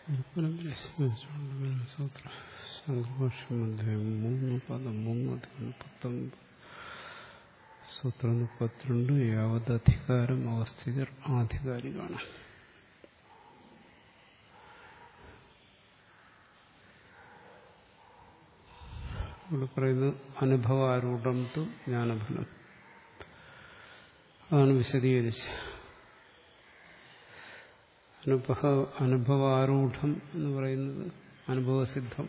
സൂത്ര സംഘോഷം അധ്യായം മൂന്ന് പദം മൂന്ന് അധികം പത്തൊമ്പത് സൂത്രം മുപ്പത്തിരണ്ട് യാവത് അധികാരം അവസ്ഥിതർ ആധികാരികാണ് ഇവിടെ പറയുന്നത് അനുഭവാരൂഢം ടു ജ്ഞാനഫലം അതാണ് വിശദീകരിച്ച് അനുഭവ അനുഭവാരൂഢം എന്ന് പറയുന്നത് അനുഭവസിദ്ധം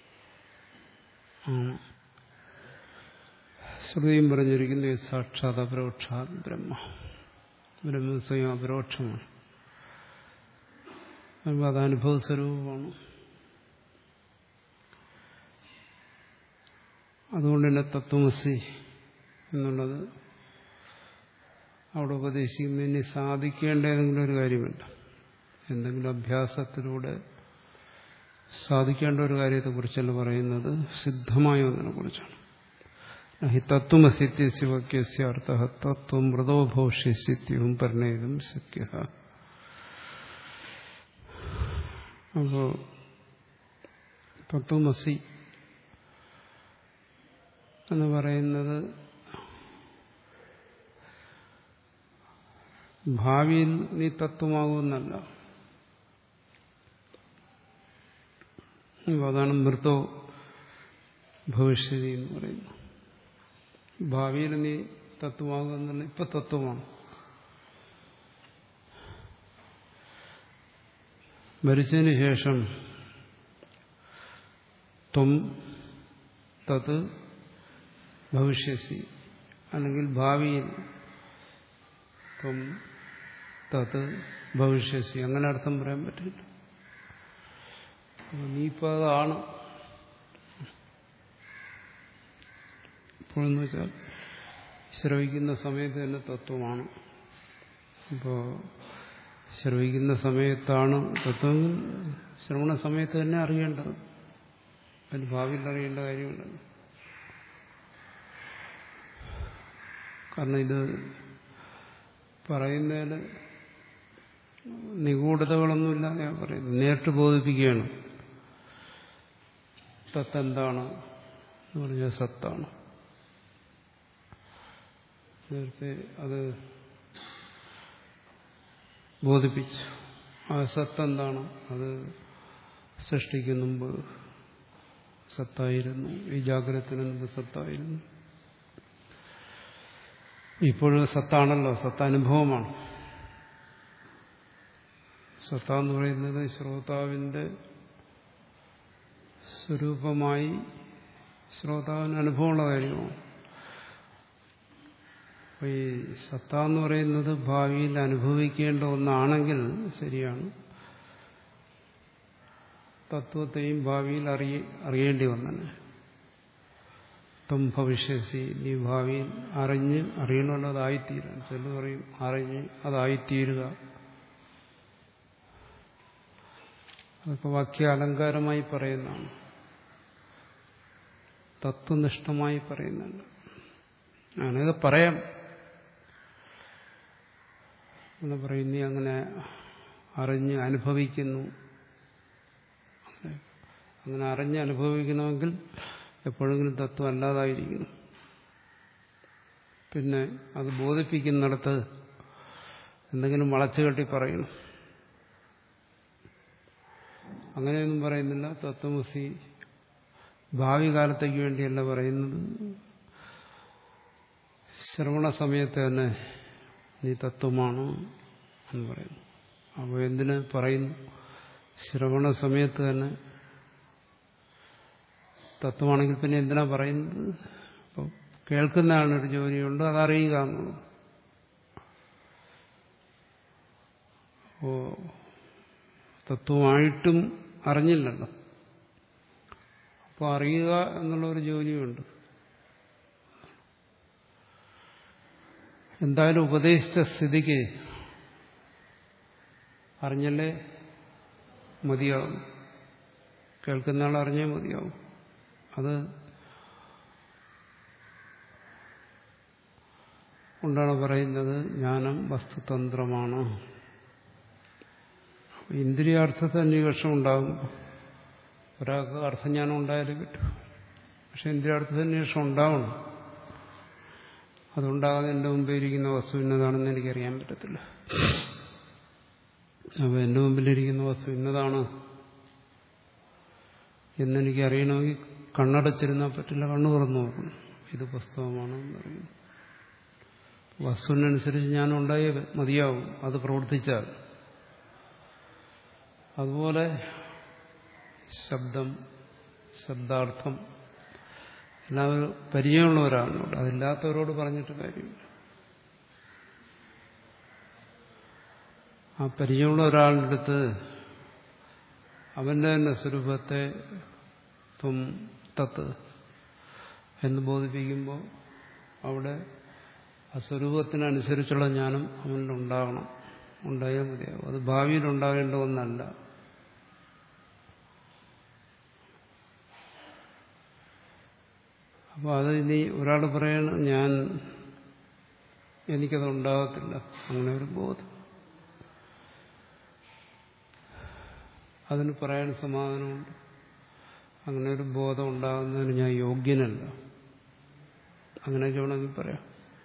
ആണ് ശ്രുതിയും പറഞ്ഞിരിക്കുന്നത് സാക്ഷാത് അപരോക്ഷാത് ബ്രഹ്മ ബ്രഹ്മ സ്വയം അപരോക്ഷമാണ് അത് അനുഭവ സ്വരൂപമാണ് അതുകൊണ്ട് തന്നെ തത്വമസി എന്നുള്ളത് അവിടെ ഉപദേശിക്കുന്നതിന് സാധിക്കേണ്ട ഏതെങ്കിലും ഒരു കാര്യമുണ്ട് എന്തെങ്കിലും അഭ്യാസത്തിലൂടെ സാധിക്കേണ്ട ഒരു കാര്യത്തെക്കുറിച്ചല്ല പറയുന്നത് സിദ്ധമായ ഒന്നിനെ കുറിച്ചാണ് ഹി തത്വമസിത്യസ്യവാക്യസ്യ അർത്ഥ തത്വം മൃതോ ഭവിഷ്യസ്യത്യവും പറഞ്ഞതും ശക്യ അപ്പോ തത്വമസി എന്ന് പറയുന്നത് ഭാവിയിൽ നീ തത്വമാകുമെന്നല്ല അതാണ് മൃതോ ഭവിഷ്യതി എന്ന് പറയുന്നു ഭാവിയിൽ നീ തത്വമാകുമെന്നല്ല ഇപ്പൊ തത്വമാണ് മരിച്ചതിന് ശേഷം ത്വം തത് ഭവിഷ്യസി അല്ലെങ്കിൽ ഭാവിയിൽ ത്വം തത് ഭവിഷ്യസി അങ്ങനെ അർത്ഥം പറയാൻ പറ്റില്ല നീ ഇപ്പോൾ അതാണ് ഇപ്പോഴെന്ന് വെച്ചാൽ ശ്രവിക്കുന്ന സമയത്ത് തന്നെ തത്വമാണ് ഇപ്പോൾ ശ്രവിക്കുന്ന സമയത്താണ് തത്വം ശ്രവണ സമയത്ത് തന്നെ അറിയേണ്ടത് അതിന് ഭാവിയിൽ അറിയേണ്ട കാര്യമുണ്ടല്ലോ കാരണം ഇത് പറയുന്നതിൽ നിഗൂഢതകളൊന്നുമില്ല ഞാൻ പറയുന്നത് നേരിട്ട് ബോധിപ്പിക്കുകയാണ് തത്തെന്താണ് എന്ന് പറഞ്ഞാൽ സത്താണ് നേരത്തെ അത് ബോധിപ്പിച്ചു ആ സത്തെന്താണ് അത് സൃഷ്ടിക്കുന്ന മുമ്പ് സത്തായിരുന്നു ഈ ജാഗ്രതത്തിന് മുമ്പ് സത്തായിരുന്നു ഇപ്പോഴും സത്താണല്ലോ സത്താനുഭവമാണ് സത്ത എന്ന് പറയുന്നത് ശ്രോതാവിന്റെ സ്വരൂപമായി ശ്രോതാവിന് അനുഭവമുള്ള കാര്യമാണ് അപ്പൊ ഈ സത്ത എന്ന് പറയുന്നത് ഭാവിയിൽ അനുഭവിക്കേണ്ട ഒന്നാണെങ്കിൽ ശരിയാണ് തത്വത്തെയും ഭാവിയിൽ അറിയ അറിയേണ്ടി വന്നെ ത്വം ഭവിഷ്യസി നീ ഭാവിയിൽ അറിഞ്ഞ് അറിയണമല്ലോ അതായിത്തീരാൻ ചിലർ പറയും അറിഞ്ഞ് അതായിത്തീരുക അതൊക്കെ വാക്യ അലങ്കാരമായി പറയുന്നതാണ് തത്വനിഷ്ഠമായി പറയുന്നതല്ല അങ്ങനെയൊക്കെ പറയാം എന്ന് പറയും നീ അങ്ങനെ അറിഞ്ഞ് അനുഭവിക്കുന്നു അങ്ങനെ അറിഞ്ഞ് അനുഭവിക്കണമെങ്കിൽ എപ്പോഴെങ്കിലും തത്വം അല്ലാതായിരിക്കണം പിന്നെ അത് ബോധിപ്പിക്കുന്നിടത്ത് എന്തെങ്കിലും വളച്ചു കെട്ടി പറയണം അങ്ങനെയൊന്നും പറയുന്നില്ല തത്വമസി ഭാവി കാലത്തേക്ക് വേണ്ടിയല്ല പറയുന്നത് ശ്രവണ സമയത്ത് തന്നെ നീ തത്വമാണ് എന്ന് പറയുന്നു അപ്പോൾ എന്തിനു പറയുന്നു ശ്രവണ സമയത്ത് തന്നെ തത്വമാണെങ്കിൽ പിന്നെ എന്തിനാ പറയുന്നത് അപ്പോൾ കേൾക്കുന്ന ആളിനൊരു ജോലിയുണ്ട് അതറിയുക എന്നുള്ളത് അപ്പോ തത്വമായിട്ടും അറിഞ്ഞില്ലല്ലോ അപ്പോൾ അറിയുക എന്നുള്ള ഒരു ജോലിയുണ്ട് എന്തായാലും ഉപദേശിച്ച സ്ഥിതിക്ക് അറിഞ്ഞല്ലേ മതിയാവും കേൾക്കുന്ന ആൾ അറിഞ്ഞേ മതിയാവും അത് കൊണ്ടാണ് പറയുന്നത് ജ്ഞാനം വസ്തുതന്ത്രമാണ് ഇന്ദ്രിയാർത്ഥത്തെ അന്വേഷണം ഉണ്ടാകും ഒരാൾക്ക് അർത്ഥജ്ഞാനം ഉണ്ടായാലേ പറ്റൂ പക്ഷെ ഇന്ദ്രിയാർത്ഥത്തെ അന്വേഷണം ഉണ്ടാവണം അതുണ്ടാകാതെ എൻ്റെ മുമ്പിൽ ഇരിക്കുന്ന വസ്തു ഇന്നതാണെന്ന് എനിക്കറിയാൻ പറ്റത്തില്ല അപ്പോൾ എൻ്റെ മുമ്പിലിരിക്കുന്ന വസ്തു ഇന്നതാണ് എന്നെനിക്ക് അറിയണമെങ്കിൽ കണ്ണടച്ചിരുന്നാൽ പറ്റില്ല കണ്ണു തുറന്നു നോക്കണം ഇത് പുസ്തകമാണ് എന്നറിയുന്നു വസ്തുവിനനുസരിച്ച് ഞാൻ ഉണ്ടായേ മതിയാവും അത് പ്രവർത്തിച്ചാൽ അതുപോലെ ശബ്ദം ശബ്ദാർത്ഥം എല്ലാവരും പരിചയമുള്ള ഒരാളിനോട് അതില്ലാത്തവരോട് പറഞ്ഞിട്ട് കാര്യമില്ല ആ പരിചയമുള്ള ഒരാളുടെ അടുത്ത് അവന്റെ തന്നെ സ്വരൂപത്തെ ത്വം തത്ത് എന്ന് ബോധിപ്പിക്കുമ്പോൾ അവിടെ ആ സ്വരൂപത്തിനനുസരിച്ചുള്ള ജ്ഞാനം അവനിൽ ഉണ്ടാകണം ഉണ്ടായാൽ മതിയാവും അത് ഭാവിയിൽ ഉണ്ടാകേണ്ട ഒന്നല്ല അപ്പോൾ അത് ഇനി ഒരാൾ പറയണം ഞാൻ എനിക്കത് ഉണ്ടാകത്തില്ല അങ്ങനെ ഒരു ബോധം അതിന് പറയാൻ സമാധാനമുണ്ട് അങ്ങനെ ഒരു ബോധം ഉണ്ടാകുന്നതിന് ഞാൻ യോഗ്യനല്ല അങ്ങനെയൊക്കെ വേണമെങ്കിൽ പറയാം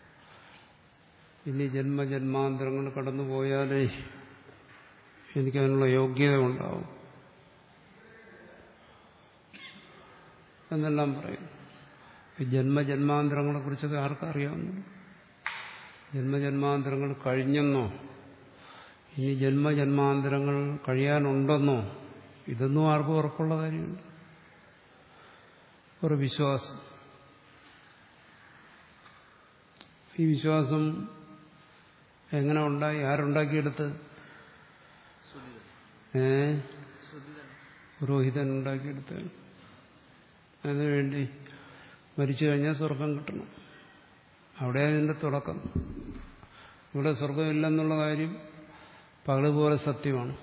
ഇനി ജന്മജന്മാന്തരങ്ങൾ കടന്നു പോയാലേ എനിക്കതിനുള്ള യോഗ്യത ഉണ്ടാവും എന്നെല്ലാം പറയും ഈ ജന്മജന്മാന്തരങ്ങളെ കുറിച്ചൊക്കെ ആർക്കറിയാവുന്നു ജന്മജന്മാന്തരങ്ങൾ കഴിഞ്ഞെന്നോ ഇനി ജന്മജന്മാന്തരങ്ങൾ കഴിയാനുണ്ടെന്നോ ഇതൊന്നും ആർക്കും ഉറപ്പുള്ള കാര്യമുണ്ട് ഒരു വിശ്വാസം ഈ വിശ്വാസം എങ്ങനെ ഉണ്ടായി ആരുണ്ടാക്കിയെടുത്ത് ഏ പുരോഹിതൻ ഉണ്ടാക്കിയെടുത്ത് അതിനുവേണ്ടി മരിച്ചു കഴിഞ്ഞാൽ സ്വർഗം കിട്ടണം അവിടെ അതിൻ്റെ തുടക്കം ഇവിടെ സ്വർഗമില്ലെന്നുള്ള കാര്യം പകല് പോലെ സത്യമാണ്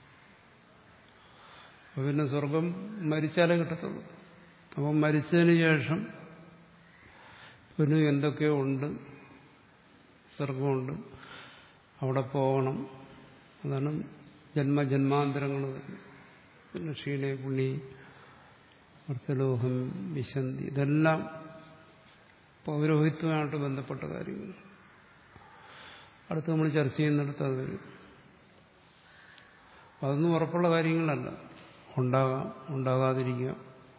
അപ്പൊ പിന്നെ സ്വർഗം മരിച്ചാലേ കിട്ടത്തുള്ളൂ അപ്പം മരിച്ചതിന് ശേഷം പിന്നെ എന്തൊക്കെയോ ഉണ്ട് സ്വർഗമുണ്ട് അവിടെ പോകണം അതാണ് ജന്മജന്മാന്തരങ്ങൾ വരുന്നത് പിന്നെ ക്ഷീണേ പുണ്ണി അർത്ഥലോഹം വിശന്തി ഇതെല്ലാം പൗരോഹിത്വമായിട്ട് ബന്ധപ്പെട്ട കാര്യങ്ങൾ അടുത്ത് നമ്മൾ ചർച്ച ചെയ്യുന്നിടത്ത് അത് വരും അതൊന്നും ഉറപ്പുള്ള കാര്യങ്ങളല്ല ഉണ്ടാകാം ഉണ്ടാകാതിരിക്കുക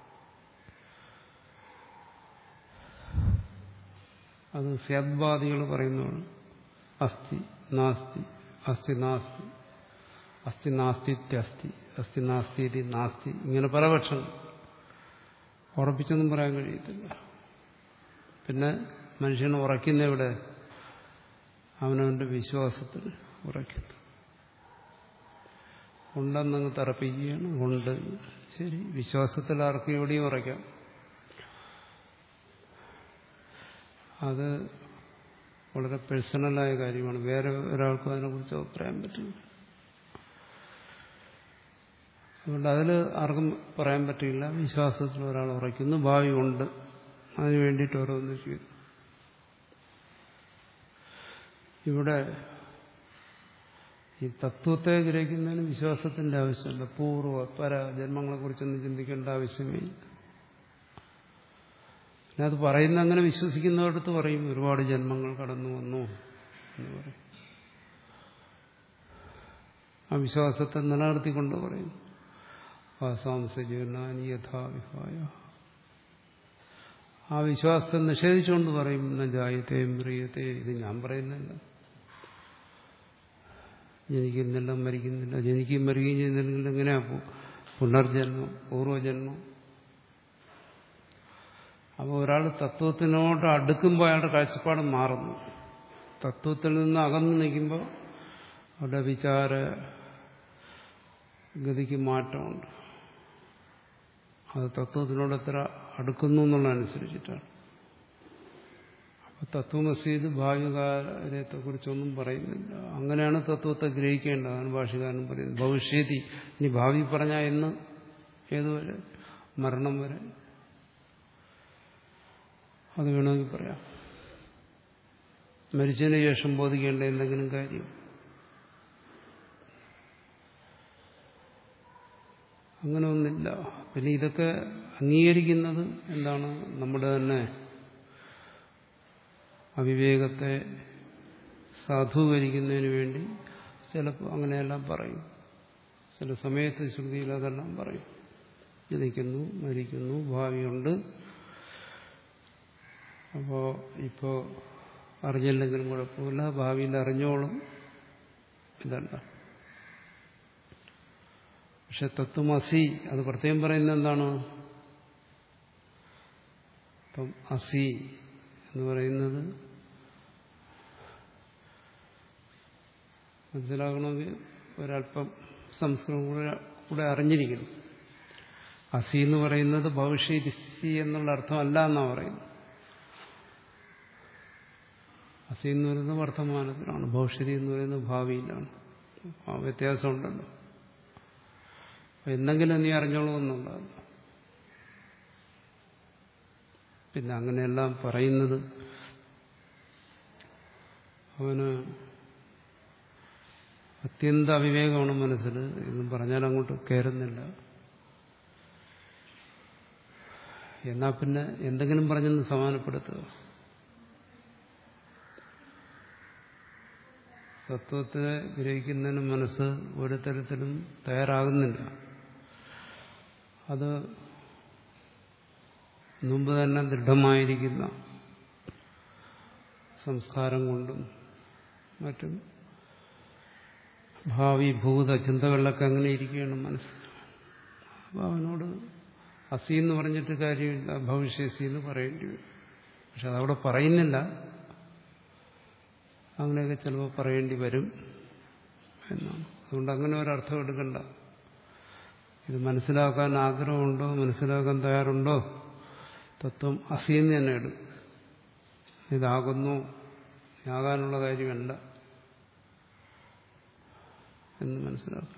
അത് സ്യദ്വാദികൾ പറയുന്നതാണ് അസ്ഥി നാസ്തി അസ്ഥി നാസ്തി അസ്ഥി നാസ്തിത്യസ്തി അസ്ഥി നാസ്തി ഇതി നാസ്തി ഇങ്ങനെ പല പക്ഷങ്ങൾ ഉറപ്പിച്ചൊന്നും പറയാൻ കഴിയത്തില്ല പിന്നെ മനുഷ്യനെ ഉറയ്ക്കുന്ന ഇവിടെ അവനവന്റെ വിശ്വാസത്തിൽ ഉറയ്ക്കുന്നു ഉണ്ടെന്നങ്ങ് തറപ്പിക്കുകയാണ് ഉണ്ട് ശരി വിശ്വാസത്തിൽ ആർക്കും എവിടെയും ഉറയ്ക്കാം അത് വളരെ പേഴ്സണലായ കാര്യമാണ് വേറെ ഒരാൾക്കും അതിനെക്കുറിച്ച് പറയാൻ പറ്റില്ല അതുകൊണ്ട് അതിൽ ആർക്കും പറയാൻ പറ്റില്ല വിശ്വാസത്തിൽ ഒരാൾ ഉറയ്ക്കുന്നു ഭാവി ഉണ്ട് അതിനു വേണ്ടിയിട്ട് ഓരോന്ന് ചെയ്തു ഇവിടെ ഈ തത്വത്തെ ഗ്രഹിക്കുന്നതിന് വിശ്വാസത്തിന്റെ ആവശ്യമില്ല പൂർവ്വ പര ജന്മങ്ങളെക്കുറിച്ചൊന്നും ചിന്തിക്കേണ്ട ആവശ്യമേ പിന്നെ അത് പറയുന്ന അങ്ങനെ വിശ്വസിക്കുന്നവരടുത്ത് പറയും ഒരുപാട് ജന്മങ്ങൾ കടന്നു വന്നു എന്ന് പറയും ആ വിശ്വാസത്തെ നിലനിർത്തിക്കൊണ്ട് പറയും വാസാംസജീർണാനി യഥാവിഹായ ആ വിശ്വാസത്തെ നിഷേധിച്ചുകൊണ്ട് പറയും എന്ന ജായത്തെ മ്രിയത്തെ ഇത് ഞാൻ പറയുന്നില്ല ജനിക്കുന്നില്ല മരിക്കുന്നില്ല ജനിക്കുകയും മരിക്കുകയും ചെയ്യുന്നില്ലെങ്കിൽ എങ്ങനെയാ പുനർജന്മം പൂർവ്വജന്മം അപ്പോൾ ഒരാൾ തത്വത്തിനോട് അടുക്കുമ്പോൾ അയാളുടെ കാഴ്ചപ്പാട് മാറുന്നു തത്വത്തിൽ നിന്ന് അകന്നു നിൽക്കുമ്പോൾ അവരുടെ വിചാര ഗതിക്ക് മാറ്റമുണ്ട് അത് തത്വത്തിനോട് എത്ര അടുക്കുന്നു എന്നുള്ളതനുസരിച്ചിട്ടാണ് അപ്പൊ തത്വമസീത് ഭാവികാര്യത്തെക്കുറിച്ചൊന്നും പറയുന്നില്ല അങ്ങനെയാണ് തത്വത്തെ ഗ്രഹിക്കേണ്ടതാണ് ഭാഷകാരൻ പറയുന്നത് ഭവിഷ്യതി ഇനി ഭാവി പറഞ്ഞാൽ എന്ന് ഏതുവരെ മരണം വരെ അത് വേണമെങ്കിൽ പറയാം മരിച്ചതിന് ശേഷം ബോധിക്കേണ്ട എന്തെങ്കിലും കാര്യം അങ്ങനെ ഒന്നില്ല പിന്നെ ഇതൊക്കെ അംഗീകരിക്കുന്നത് എന്താണ് നമ്മുടെ തന്നെ അവിവേകത്തെ സാധൂകരിക്കുന്നതിന് വേണ്ടി ചിലപ്പോൾ അങ്ങനെയെല്ലാം പറയും ചില സമയത്ത് ശ്രുതിയിൽ അതെല്ലാം പറയും ജനിക്കുന്നു മരിക്കുന്നു ഭാവിയുണ്ട് അപ്പോൾ ഇപ്പോൾ അറിഞ്ഞില്ലെങ്കിലും കുഴപ്പമില്ല ഭാവിയിൽ അറിഞ്ഞോളും ഇതല്ല പക്ഷെ തത്വമസി അത് പ്രത്യേകം പറയുന്നത് എന്താണ് ഇപ്പം അസി എന്ന് പറയുന്നത് മനസ്സിലാക്കണമെങ്കിൽ ഒരല്പം സംസ്കൃതം കൂടെ കൂടെ അറിഞ്ഞിരിക്കുന്നു അസി എന്ന് പറയുന്നത് ഭവിഷ്യസി എന്നുള്ള അർത്ഥമല്ല എന്നാണ് പറയുന്നത് അസി എന്ന് പറയുന്നത് വർത്തമാനത്തിലാണ് ഭവിഷ്യതി എന്ന് പറയുന്നത് ഭാവിയിലാണ് ആ വ്യത്യാസമുണ്ടല്ലോ എന്തെങ്കിലും നീ അറിഞ്ഞോളൂന്നുണ്ടാകും പിന്നെ അങ്ങനെയെല്ലാം പറയുന്നത് അവന് അത്യന്ത അവിവേകമാണ് മനസ്സിൽ എന്നും പറഞ്ഞാൽ അങ്ങോട്ട് കയറുന്നില്ല എന്നാ പിന്നെ എന്തെങ്കിലും പറഞ്ഞൊന്ന് സമാനപ്പെടുത്തുക തത്വത്തെ ഗ്രഹിക്കുന്നതിന് മനസ്സ് ഒരു തരത്തിലും തയ്യാറാകുന്നില്ല അത് മുമ്പ് തന്നെ ദൃഢമായിരിക്കുന്ന സംസ്കാരം കൊണ്ടും മറ്റും ഭാവി ഭൂത ചിന്തകളിലൊക്കെ അങ്ങനെ ഇരിക്കുകയാണ് മനസ്സ് അപ്പോൾ അവനോട് അസി എന്ന് പറഞ്ഞിട്ട് കാര്യമില്ല ഭവിഷ്യസി എന്ന് പറയേണ്ടി വരും പക്ഷെ അതവിടെ പറയുന്നില്ല അങ്ങനെയൊക്കെ ചിലപ്പോൾ പറയേണ്ടി വരും എന്നാണ് അതുകൊണ്ട് അങ്ങനെ ഒരർത്ഥം എടുക്കണ്ട ഇത് മനസ്സിലാക്കാൻ ആഗ്രഹമുണ്ടോ മനസ്സിലാക്കാൻ തയ്യാറുണ്ടോ തത്വം അസിയെന്ന് തന്നെ എടുക്കും ഇതാകുന്നു ആകാനുള്ള കാര്യമല്ല എന്ന് മനസ്സിലാക്കുക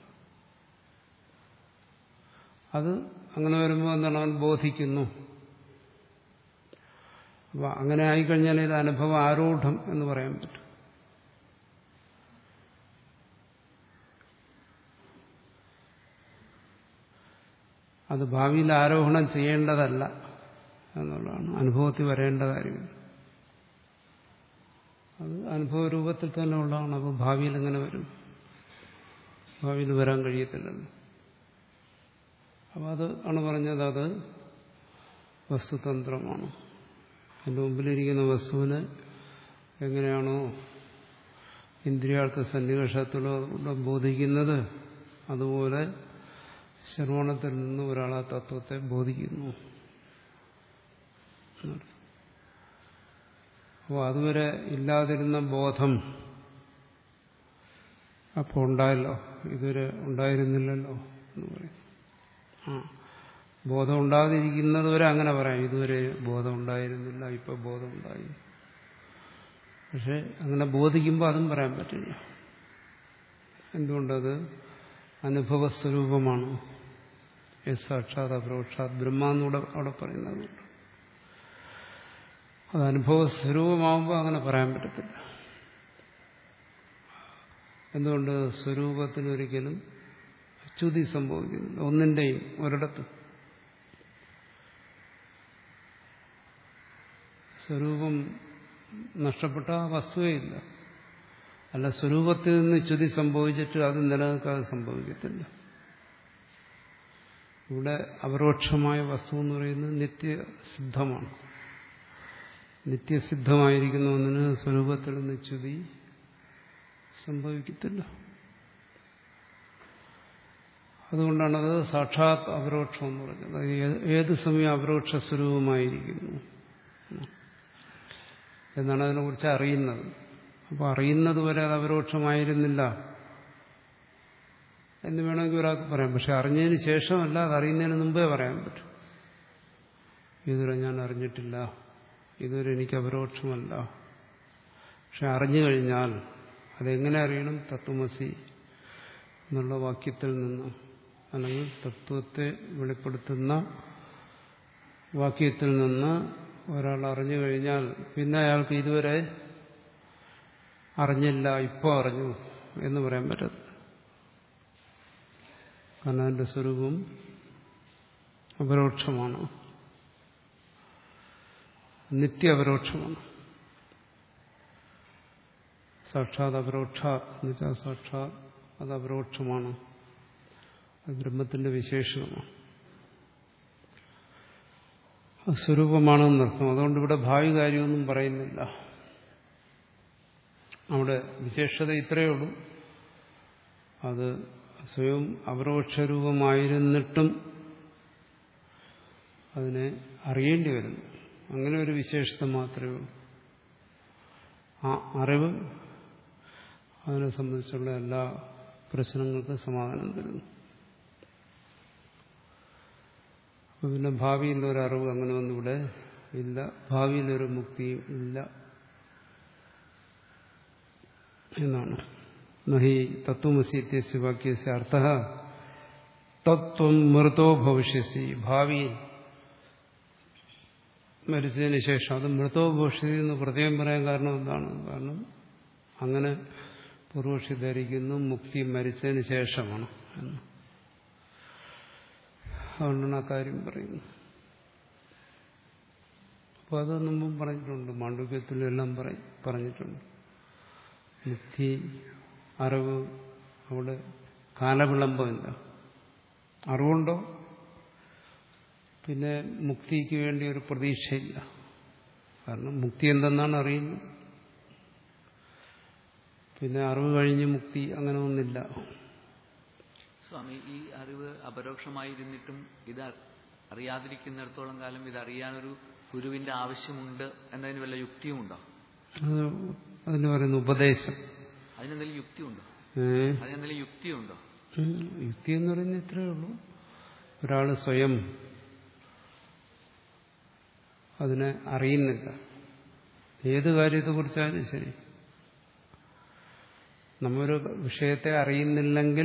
അത് അങ്ങനെ വരുമ്പോൾ എന്താണ് അവൻ ബോധിക്കുന്നു അപ്പൊ അങ്ങനെ ആയിക്കഴിഞ്ഞാൽ ഇത് അനുഭവ ആരൂഢം എന്ന് പറയാൻ പറ്റും അത് ഭാവിയിൽ ആരോഹണം ചെയ്യേണ്ടതല്ല എന്നുള്ളതാണ് അനുഭവത്തിൽ വരേണ്ട കാര്യം അത് അനുഭവ രൂപത്തിൽ തന്നെ ഉള്ളതാണ് അപ്പോൾ ഭാവിയിൽ എങ്ങനെ വരും ഭാവിയിൽ വരാൻ കഴിയത്തില്ലല്ലോ അപ്പം അത് ആണ് പറഞ്ഞത് അത് വസ്തുതന്ത്രമാണ് എൻ്റെ മുമ്പിലിരിക്കുന്ന വസ്തുവിനെ എങ്ങനെയാണോ ഇന്ദ്രിയാർത്ഥ സന്നിവേഷത്തിലൂടെ ബോധിക്കുന്നത് അതുപോലെ ശ്രവണത്തിൽ നിന്ന് ഒരാൾ ആ തത്വത്തെ ബോധിക്കുന്നു അപ്പോൾ അതുവരെ ഇല്ലാതിരുന്ന ബോധം അപ്പോൾ ഉണ്ടായല്ലോ ഇതുവരെ ഉണ്ടായിരുന്നില്ലല്ലോ എന്ന് പറയും ആ ബോധം ഉണ്ടാതിരിക്കുന്നത് വരെ അങ്ങനെ പറയാം ഇതുവരെ ബോധം ഉണ്ടായിരുന്നില്ല ഇപ്പൊ ബോധം ഉണ്ടായി പക്ഷെ അങ്ങനെ ബോധിക്കുമ്പോൾ അതും പറയാൻ പറ്റില്ല എന്തുകൊണ്ടത് അനുഭവസ്വരൂപമാണ് യസ് സാക്ഷാത് അപരോക്ഷാത് ബ്രഹ്മ എന്നൂടെ അവിടെ പറയുന്നത് അത് അനുഭവസ്വരൂപമാകുമ്പോൾ അങ്ങനെ പറയാൻ പറ്റത്തില്ല എന്തുകൊണ്ട് സ്വരൂപത്തിനൊരിക്കലും അച്യുതി സംഭവിക്കുന്നില്ല ഒന്നിന്റെയും ഒരിടത്തും സ്വരൂപം നഷ്ടപ്പെട്ട ആ വസ്തുവേ ഇല്ല അല്ല സ്വരൂപത്തിൽ നിന്ന് ച്യുതി സംഭവിച്ചിട്ട് അത് നിലനിൽക്കാതെ സംഭവിക്കത്തില്ല ഇവിടെ അപരോക്ഷമായ വസ്തു എന്ന് പറയുന്നത് നിത്യസിദ്ധമാണ് നിത്യസിദ്ധമായിരിക്കുന്ന ഒന്നിന് സ്വരൂപത്തിൽ നിന്ന് ച്യുതി സംഭവിക്കത്തില്ല അതുകൊണ്ടാണത് സാക്ഷാത് അപരോക്ഷം എന്ന് പറഞ്ഞത് ഏത് സമയം അപരോക്ഷ സ്വരൂപമായിരിക്കുന്നു എന്നാണ് അതിനെക്കുറിച്ച് അറിയുന്നത് അപ്പോൾ അറിയുന്നത് വരെ അത് അപരോക്ഷമായിരുന്നില്ല എന്ന് വേണമെങ്കിൽ ഒരാൾക്ക് പറയാം പക്ഷെ അറിഞ്ഞതിന് ശേഷമല്ല അത് അറിയുന്നതിന് മുമ്പേ പറയാൻ പറ്റും ഇതുവരെ ഞാൻ അറിഞ്ഞിട്ടില്ല ഇതുവരെ എനിക്ക് അപരോക്ഷമല്ല പക്ഷെ അറിഞ്ഞു കഴിഞ്ഞാൽ അതെങ്ങനെ അറിയണം തത്വമസി എന്നുള്ള വാക്യത്തിൽ നിന്ന് അല്ലെങ്കിൽ തത്വത്തെ വെളിപ്പെടുത്തുന്ന വാക്യത്തിൽ നിന്ന് ഒരാൾ അറിഞ്ഞു കഴിഞ്ഞാൽ പിന്നെ അയാൾക്ക് ഇതുവരെ അറിഞ്ഞില്ല ഇപ്പോൾ അറിഞ്ഞു എന്ന് പറയാൻ പറ്റത്തില്ല കാരണം അതിന്റെ സ്വരൂപം അപരോക്ഷമാണ് നിത്യ അപരോക്ഷമാണ് സാക്ഷാത് അപരോക്ഷ എന്ന് വെച്ചാൽ സാക്ഷാത് അത് അപരോക്ഷമാണ് അത് ബ്രഹ്മത്തിന്റെ വിശേഷണമാണ് അത് സ്വരൂപമാണെന്നർത്ഥം അതുകൊണ്ട് ഇവിടെ ഭാവി കാര്യമൊന്നും പറയുന്നില്ല അവിടെ വിശേഷത ഇത്രയേ ഉള്ളൂ അത് സ്വയം അപരോക്ഷരൂപമായിരുന്നിട്ടും അതിനെ അറിയേണ്ടി വരുന്നു അങ്ങനെ ഒരു വിശേഷത മാത്രമേ ഉള്ളൂ ആ അറിവ് അതിനെ സംബന്ധിച്ചുള്ള എല്ലാ പ്രശ്നങ്ങൾക്കും സമാധാനം തരുന്നു അപ്പൊ പിന്നെ ഭാവിയിലൊരു അറിവ് അങ്ങനെ ഒന്നിവിടെ ഇല്ല ഭാവിയിലൊരു മുക്തിയും ഇല്ല എന്നാണ് നഹി തത്വമസി ഇത്യസ്യ വാക്യസ്യ അർത്ഥ തത്വം മൃതോ ഭവിഷ്യസി ഭാവിയിൽ മരിച്ചതിന് ശേഷം അത് മൃതോ ഭവിഷ്യതി എന്ന് പ്രത്യേകം പറയാൻ കാരണം എന്താണ് കാരണം അങ്ങനെ പൂർവക്ഷി ധരിക്കുന്നു മുക്തി മരിച്ചതിന് ശേഷമാണ് എന്ന് അതുകൊണ്ടാണ് ആ കാര്യം പറയുന്നത് അപ്പോൾ അത് മുമ്പും പറഞ്ഞിട്ടുണ്ട് മാണ്ഡവ്യത്തിലും എല്ലാം പറഞ്ഞിട്ടുണ്ട് മുക്തി അറിവ് അവിടെ കാലവിളംബമില്ല അറിവുണ്ടോ പിന്നെ മുക്തിക്ക് വേണ്ടി ഒരു പ്രതീക്ഷയില്ല കാരണം മുക്തി എന്തെന്നാണ് അറിയുന്നത് പിന്നെ അറിവ് കഴിഞ്ഞ് മുക്തി അങ്ങനെ ഒന്നില്ല സ്വാമി ഈ അറിവ് അപരോക്ഷമായിരുന്നിട്ടും ഇത് അറിയാതിരിക്കുന്നിടത്തോളം കാലം ഇത് അറിയാനൊരു ഗുരുവിന്റെ ആവശ്യമുണ്ട് എന്നതിന് വല്ല യുക്തിയുമുണ്ടോ അത് അതിന് പറയുന്ന ഉപദേശം അതിനെന്തെങ്കിലും യുക്തിയുണ്ടോ ഏ അതിനെന്തെങ്കിലും യുക്തിയുണ്ടോ ഉം, യുക്തി എന്ന് പറയുന്നത് ഇത്രയേ ഉള്ളൂ ഒരാൾ സ്വയം അതിനെ അറിയുന്നില്ല ഏത് കാര്യത്തെക്കുറിച്ചാലും ശരി നമ്മൊരു വിഷയത്തെ അറിയുന്നില്ലെങ്കിൽ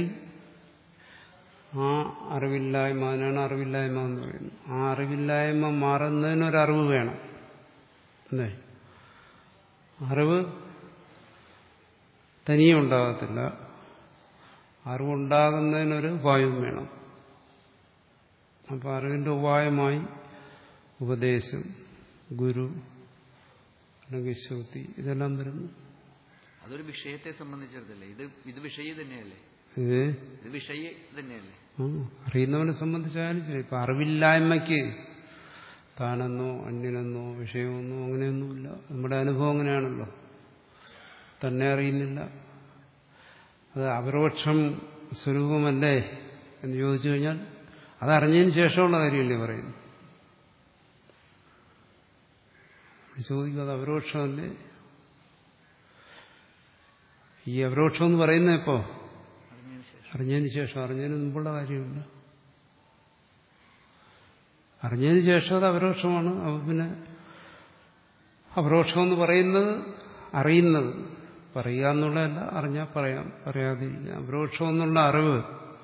ആ അറിവില്ലായ്മ അതിനാണ് അറിവില്ലായ്മ എന്ന് പറയുന്നത് ആ അറിവില്ലായ്മ മാറുന്നതിനൊരറിവ് വേണം അല്ലേ അറിവ് തനിയെ ഉണ്ടാകത്തില്ല അറിവുണ്ടാകുന്നതിനൊരു ഉപായവും വേണം അപ്പോൾ അറിവിന്റെ ഉപായമായി ഉപദേശം ഗുരു അല്ലെങ്കിൽ ശ്രുതി ഇതെല്ലാം വരുന്നു അതൊരു വിഷയത്തെ സംബന്ധിച്ചിടത്തല്ലേ ഇത് ഇത് വിഷയ തന്നെയല്ലേ ഇത് ഇത് വിഷയ തന്നെയല്ലേ ആ, അറിയുന്നവനെ സംബന്ധിച്ചാലും ശരി ഇപ്പൊ അറിവില്ലായ്മയ്ക്ക് താനെന്നോ അന്യനെന്നോ വിഷയമൊന്നോ അങ്ങനെയൊന്നുമില്ല നമ്മുടെ അനുഭവം അങ്ങനെയാണല്ലോ തന്നെ അറിയുന്നില്ല അത് അപരോക്ഷം സ്വരൂപമല്ലേ എന്ന് ചോദിച്ചു കഴിഞ്ഞാൽ അത് അറിഞ്ഞതിന് ശേഷമുള്ള കാര്യമല്ലേ പറയുന്നു ചോദിക്കും അത് അപരോക്ഷമല്ലേ ഈ അപരോക്ഷം എന്ന് പറയുന്നത് എപ്പോ അറിഞ്ഞതിന് ശേഷം അറിഞ്ഞതിന് ശേഷം അറിഞ്ഞതിന് മുമ്പുള്ള കാര്യമില്ല അറിഞ്ഞതിന് ശേഷം അത് അപരോക്ഷമാണ് അപ്പൊ പിന്നെ അപരോക്ഷം എന്ന് പറയുന്നത് അറിയുന്നത് പറയുക എന്നുള്ളതല്ല അറിഞ്ഞാൽ പറയാം പറയാതിരിക്കാം അപരോക്ഷം എന്നുള്ള അറിവ്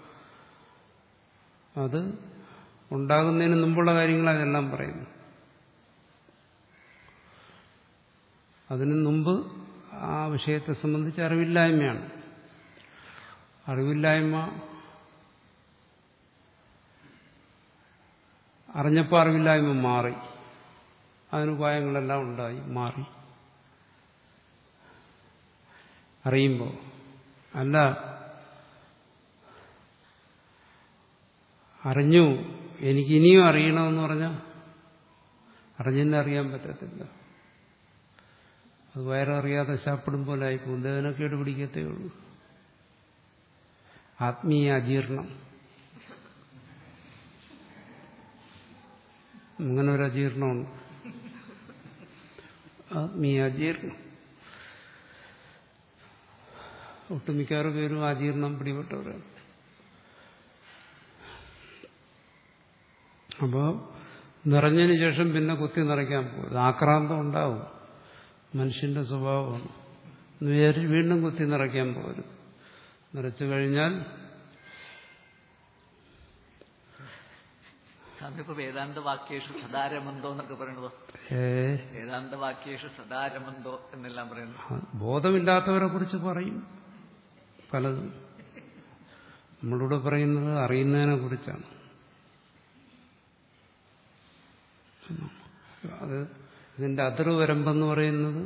അത് ഉണ്ടാകുന്നതിന് മുമ്പുള്ള കാര്യങ്ങളാണ് ഇതെല്ലാം പറയുന്നു അതിനു മുമ്പ് ആ വിഷയത്തെ സംബന്ധിച്ച് അറിവില്ലായ്മയാണ് അറിവില്ലായ്മ അറിഞ്ഞപ്പോൾ അറിവില്ലായ്മ മാറി അതിനുപായങ്ങളെല്ലാം ഉണ്ടായി മാറി അറിയുമ്പോൾ അല്ല അറിഞ്ഞു എനിക്ക് ഇനിയും അറിയണമെന്ന് പറഞ്ഞാൽ അറിഞ്ഞെന്നെ അറിയാൻ പറ്റത്തില്ല അത് വയററിയാതെ ശാപ്പിടും പോലെ ആയിപ്പോകും ദേവനക്കേട് പിടിക്കത്തേ ഉള്ളൂ ആത്മീയ അജീർണം അങ്ങനെ ഒരു അജീർണമുണ്ട് ആത്മീയ അജീർണം ഒട്ടുമിക്കാറ് പേരും അജീർണം പിടിപെട്ടവരാണ് അപ്പോൾ നിറഞ്ഞതിന് ശേഷം പിന്നെ കുത്തി നിറയ്ക്കാൻ പോകും ആക്രാന്തം ഉണ്ടാവും മനുഷ്യന്റെ സ്വഭാവമാണ് എന്ന് വിചാരിച്ച് വീണ്ടും കുത്തി നിറയ്ക്കാൻ പോകരുത് നിറച്ചു കഴിഞ്ഞാൽ സ്വാമി ഇപ്പൊ വേദാന്ത വാക്യേഷു സദാരമന്തോ എന്നൊക്കെ പറയണതോ ഏ വേദാന്ത വാക്യേഷു സദാരമന്തോ എന്നെല്ലാം പറയുന്നത് ബോധമില്ലാത്തവരെ കുറിച്ച് പറയും പലതും നമ്മളിവിടെ പറയുന്നത് അറിയുന്നതിനെ കുറിച്ചാണ് അത് ഇതിന്റെ അതിർവരമ്പെന്ന് പറയുന്നത്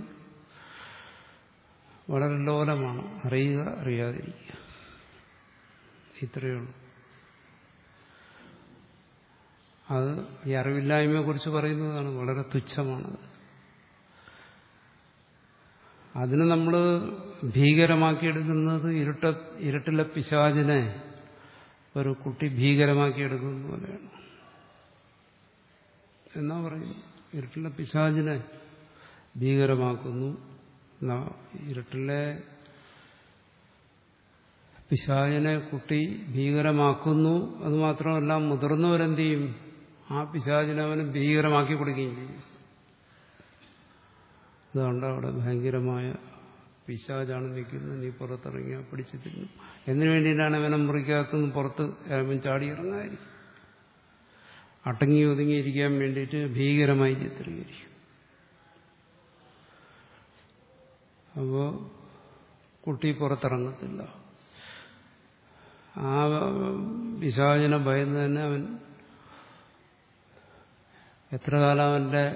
വളരെ ലോലമാണ് അറിയുക അറിയാതിരിക്കുക ഇത്രയേ ഉള്ളൂ അത് ഈ അറിവില്ലായ്മയെ കുറിച്ച് പറയുന്നതാണ് വളരെ തുച്ഛമാണത് അതിന് നമ്മൾ ഭീകരമാക്കിയെടുക്കുന്നത് ഇരുട്ട ഇരുട്ടിലെ പിശാചിനെ ഒരു കുട്ടി ഭീകരമാക്കിയെടുക്കുന്ന പോലെയാണ് എന്നാ പറയുന്നു ഇരുട്ടിലെ പിശാചിനെ ഭീകരമാക്കുന്നു എന്നാ ഇരുട്ടിലെ പിശാചിനെ കുട്ടി ഭീകരമാക്കുന്നു അത് മാത്രമല്ല മുതിർന്നവരെന്ത് ചെയ്യും ആ പിശാചിനെ അവന് ഭീകരമാക്കി കൊടുക്കുകയും ചെയ്യും അതുകൊണ്ട് അവിടെ ഭയങ്കരമായ പിശാചാണ് നിൽക്കുന്നത് നീ പുറത്തിറങ്ങിയാൽ പിടിച്ചു തിന്നു എന്തിനു വേണ്ടിയിട്ടാണ് അവനെ മുറിക്കകത്തുനിന്ന് പുറത്ത് അവൻ ചാടി ഇറങ്ങാതിരിക്കും അടങ്ങി ഒതുങ്ങിയിരിക്കാൻ വേണ്ടിയിട്ട് ഭീകരമായി ചിത്രീകരിക്കും അപ്പോൾ കുട്ടി പുറത്തിറങ്ങത്തില്ല ആ പിശാചിനെ ഭയന്ന് തന്നെ അവൻ എത്ര കാലം അവന്റെ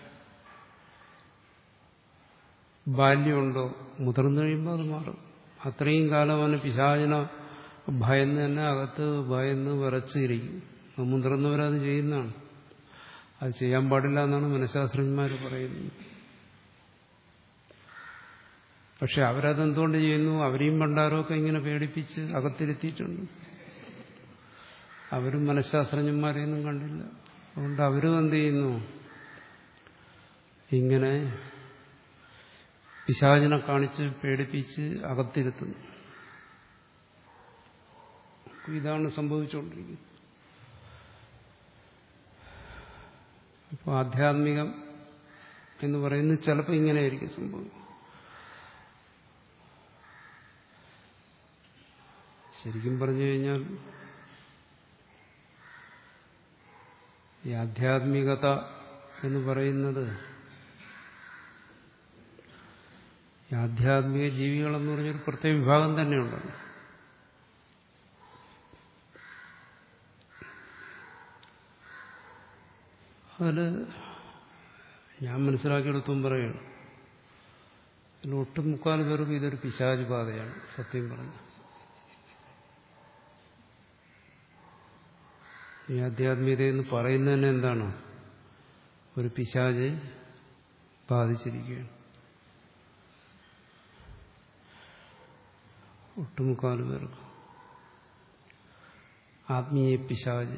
ബാല്യമുണ്ടോ മുതിർന്നു കഴിയുമ്പോൾ അത് മാറും അത്രയും കാലം അവന് പിശാചിനെ ഭയന്ന് തന്നെ അകത്ത് ഭയന്ന് വിറച്ചിരിക്കും അത് മുതിർന്നവരത് ചെയ്യുന്നതാണ് അത് ചെയ്യാൻ പാടില്ല എന്നാണ് മനഃശാസ്ത്രജ്ഞന്മാർ പറയുന്നത് പക്ഷെ അവരതെന്തുകൊണ്ട് ചെയ്യുന്നു അവരെയും പണ്ടാരമൊക്കെ ഇങ്ങനെ പേടിപ്പിച്ച് അകത്തിരുത്തിയിട്ടുണ്ട് അവരും മനഃശാസ്ത്രജ്ഞന്മാരെയൊന്നും കണ്ടില്ല അതുകൊണ്ട് അവരും എന്ത് ചെയ്യുന്നു ഇങ്ങനെ പിശാചിനെ കാണിച്ച് പേടിപ്പിച്ച് അകത്തിരുത്തുന്നു ഇതാണ് സംഭവിച്ചുകൊണ്ടിരിക്കുന്നത് അപ്പോൾ ആധ്യാത്മികം എന്ന് പറയുന്നത് ചിലപ്പോൾ ഇങ്ങനെയായിരിക്കും സംഭവം ശരിക്കും പറഞ്ഞു കഴിഞ്ഞാൽ ഈ ആധ്യാത്മികത എന്ന് പറയുന്നത് ഈ ആധ്യാത്മിക ജീവികളെന്ന് പറഞ്ഞൊരു പ്രത്യേക വിഭാഗം തന്നെയുണ്ടല്ലോ അതിൽ ഞാൻ മനസ്സിലാക്കിയെടുത്തും പറയുന്നു അതിൽ ഒട്ടും മുക്കാൽ പേർക്കും ഇതൊരു പിശാച് ബാധയാണ് സത്യം പറഞ്ഞു ഈ ആധ്യാത്മികത എന്ന് പറയുന്നത് തന്നെ എന്താണ് ഒരു പിശാജ് ബാധിച്ചിരിക്കുകയാണ് ഒട്ടുമുക്കാൽ പേർക്ക് ആത്മീയ പിശാജ്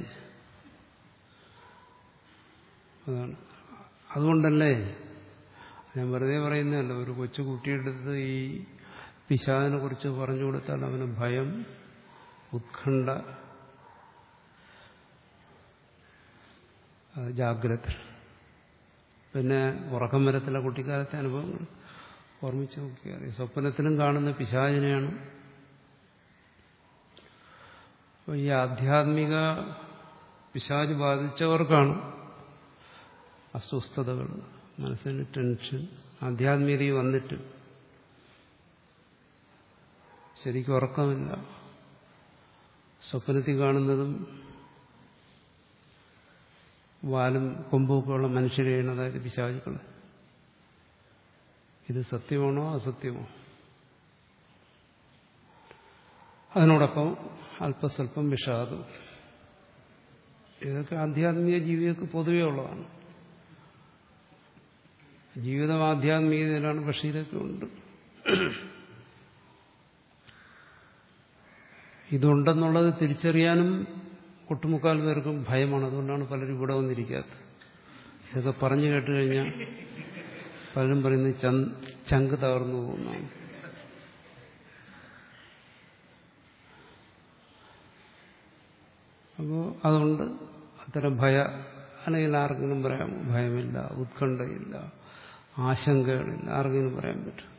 അതാണ് അതുകൊണ്ടല്ലേ ഞാൻ വെറുതെ പറയുന്നതല്ല ഒരു കൊച്ചു കുട്ടിയെടുത്ത് ഈ പിശാദിനെ കുറിച്ച് പറഞ്ഞു കൊടുത്താൽ അവന് ഭയം ഉത്കണ്ഠ ജാഗ്രത പിന്നെ ഉറക്കം വരത്തില്ല കുട്ടിക്കാലത്തെ അനുഭവങ്ങൾ ഓർമ്മിച്ച് നോക്കിയാൽ സ്വപ്നത്തിലും കാണുന്ന പിശാചിനെയാണ് അപ്പോൾ ഈ ആധ്യാത്മിക പിശാജ് ബാധിച്ചവർക്കാണ് അസ്വസ്ഥതകൾ മനസ്സിന് ടെൻഷൻ ആധ്യാത്മികത വന്നിട്ട് ശരിക്കും ഉറക്കമില്ല സ്വപ്നത്തിൽ കാണുന്നതും വാലും കൊമ്പൊക്കെയുള്ള മനുഷ്യരെയാണ് അതായത് പിശാചുക്കൾ ഇത് സത്യമാണോ അസത്യമോ അതിനോടൊപ്പം അല്പസ്വല്പം വിഷാദം ഇതൊക്കെ ആധ്യാത്മിക ജീവികൾക്ക് പൊതുവേ ഉള്ളതാണ് ജീവിതം ആധ്യാത്മികതയിലാണ് പക്ഷേ ഇതൊക്കെ ഉണ്ട് ഇതുണ്ടെന്നുള്ളത് തിരിച്ചറിയാനും ഒട്ടുമുക്കാൽ പേർക്കും ഭയമാണ് അതുകൊണ്ടാണ് പലരും ഇവിടെ വന്നിരിക്കാത്തത് ഇതൊക്കെ പറഞ്ഞു കേട്ട് കഴിഞ്ഞാൽ പലരും പറയുന്നത് ചങ്ക് തകർന്നു പോകുന്നതാണ് അപ്പോൾ അതുകൊണ്ട് അത്തരം ഭയ അല്ലെങ്കിൽ ആർക്കെങ്കിലും പറയാം ഭയമില്ല ഉത്കണ്ഠയില്ല ആശങ്കകളില്ല ആർക്കെങ്കിലും പറയാൻ പറ്റും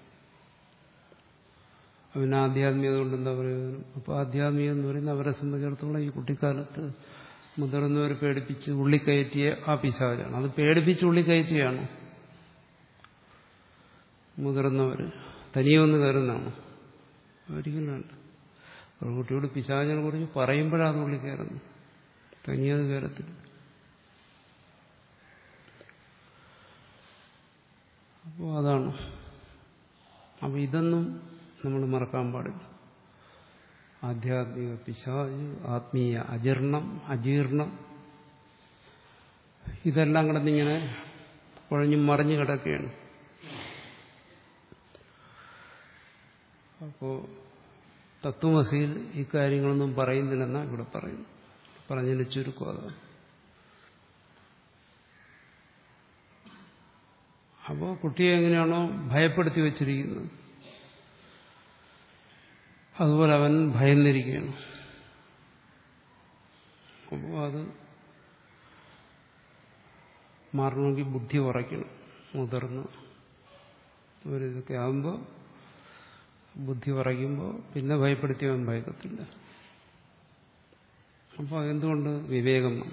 പിന്നെ ആധ്യാത്മികത കൊണ്ട് എന്താ പ്രയോജനം അപ്പോൾ ആധ്യാത്മികം എന്ന് പറയുന്നത് അവരെ സംബന്ധിച്ചിടത്തോളം ഈ കുട്ടിക്കാലത്ത് മുതിർന്നവർ പേടിപ്പിച്ച് ഉള്ളിക്കയറ്റിയ ആ പിശാചാണ് അത് പേടിപ്പിച്ച് ഉള്ളിക്കയറ്റിയാണ് മുതിർന്നവർ തനിയെ വന്ന് കയറുന്നതാണ് ഒരിക്കലും വേണ്ട ഒരു കുട്ടിയോട് പിശാചിനെ കുറിച്ച് പറയുമ്പോഴാണ് ഉള്ളിൽ കയറുന്നത് തനിയത് കയറത്തില്ല അപ്പോൾ അതാണ് അപ്പോൾ ഇതൊന്നും നമ്മൾ മറക്കാൻ പാടില്ല ആധ്യാത്മിക പിശാജ് ആത്മീയ അജീർണം അജീർണം ഇതെല്ലാം കിടന്നിങ്ങനെ കുഴഞ്ഞും മറിഞ്ഞു കിടക്കുകയാണ് അപ്പോൾ തത്വമസിയിൽ ഈ കാര്യങ്ങളൊന്നും പറയുന്നില്ലെന്നാ ഇവിടെ പറയുന്നു പറഞ്ഞതിന് ചുരുക്കം അതാണ് അപ്പോൾ കുട്ടിയെ എങ്ങനെയാണോ ഭയപ്പെടുത്തി വച്ചിരിക്കുന്നത് അതുപോലെ അവൻ ഭയന്നിരിക്കുകയാണ് അപ്പോൾ അത് മാറണമെങ്കിൽ ബുദ്ധി ഉറയ്ക്കണം മുതിർന്ന് ഒരിതൊക്കെ ആകുമ്പോൾ ബുദ്ധി ഉറയ്ക്കുമ്പോൾ പിന്നെ ഭയപ്പെടുത്തിയവൻ ഭയക്കത്തില്ല അപ്പോൾ എന്തുകൊണ്ട് വിവേകം വന്നു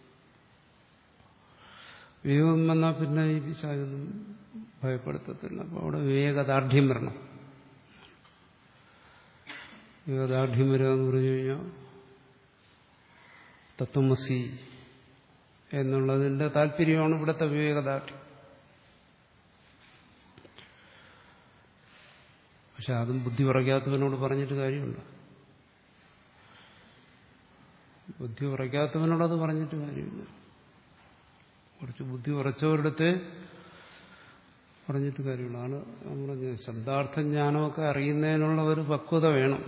വിവേകം വന്നാൽ പിന്നെ ഈ പിശാചൊന്നും ഭയപ്പെടുത്തത്തില്ല അപ്പോൾ അവിടെ വിവേകദാർഢ്യം വരണം വിവേകദാർഢ്യം വരിക എന്ന് പറഞ്ഞു കഴിഞ്ഞാൽ തത്വമസി എന്നുള്ളതിന്റെ താല്പര്യമാണ് ഇവിടുത്തെ വിവേകദാർഢ്യം പക്ഷെ അതും ബുദ്ധി ഉറയ്ക്കാത്തവനോട് പറഞ്ഞിട്ട് കാര്യമുണ്ട് ബുദ്ധി ഉറയ്ക്കാത്തവനോട് അത് പറഞ്ഞിട്ട് കാര്യമില്ല കുറച്ച് ബുദ്ധി ഉറച്ചവരിടത്ത് പറഞ്ഞിട്ട് കാര്യമുള്ളൂ ആണ് നമ്മൾ ശബ്ദാർത്ഥ ജ്ഞാനമൊക്കെ അറിയുന്നതിനുള്ള ഒരു പക്വത വേണം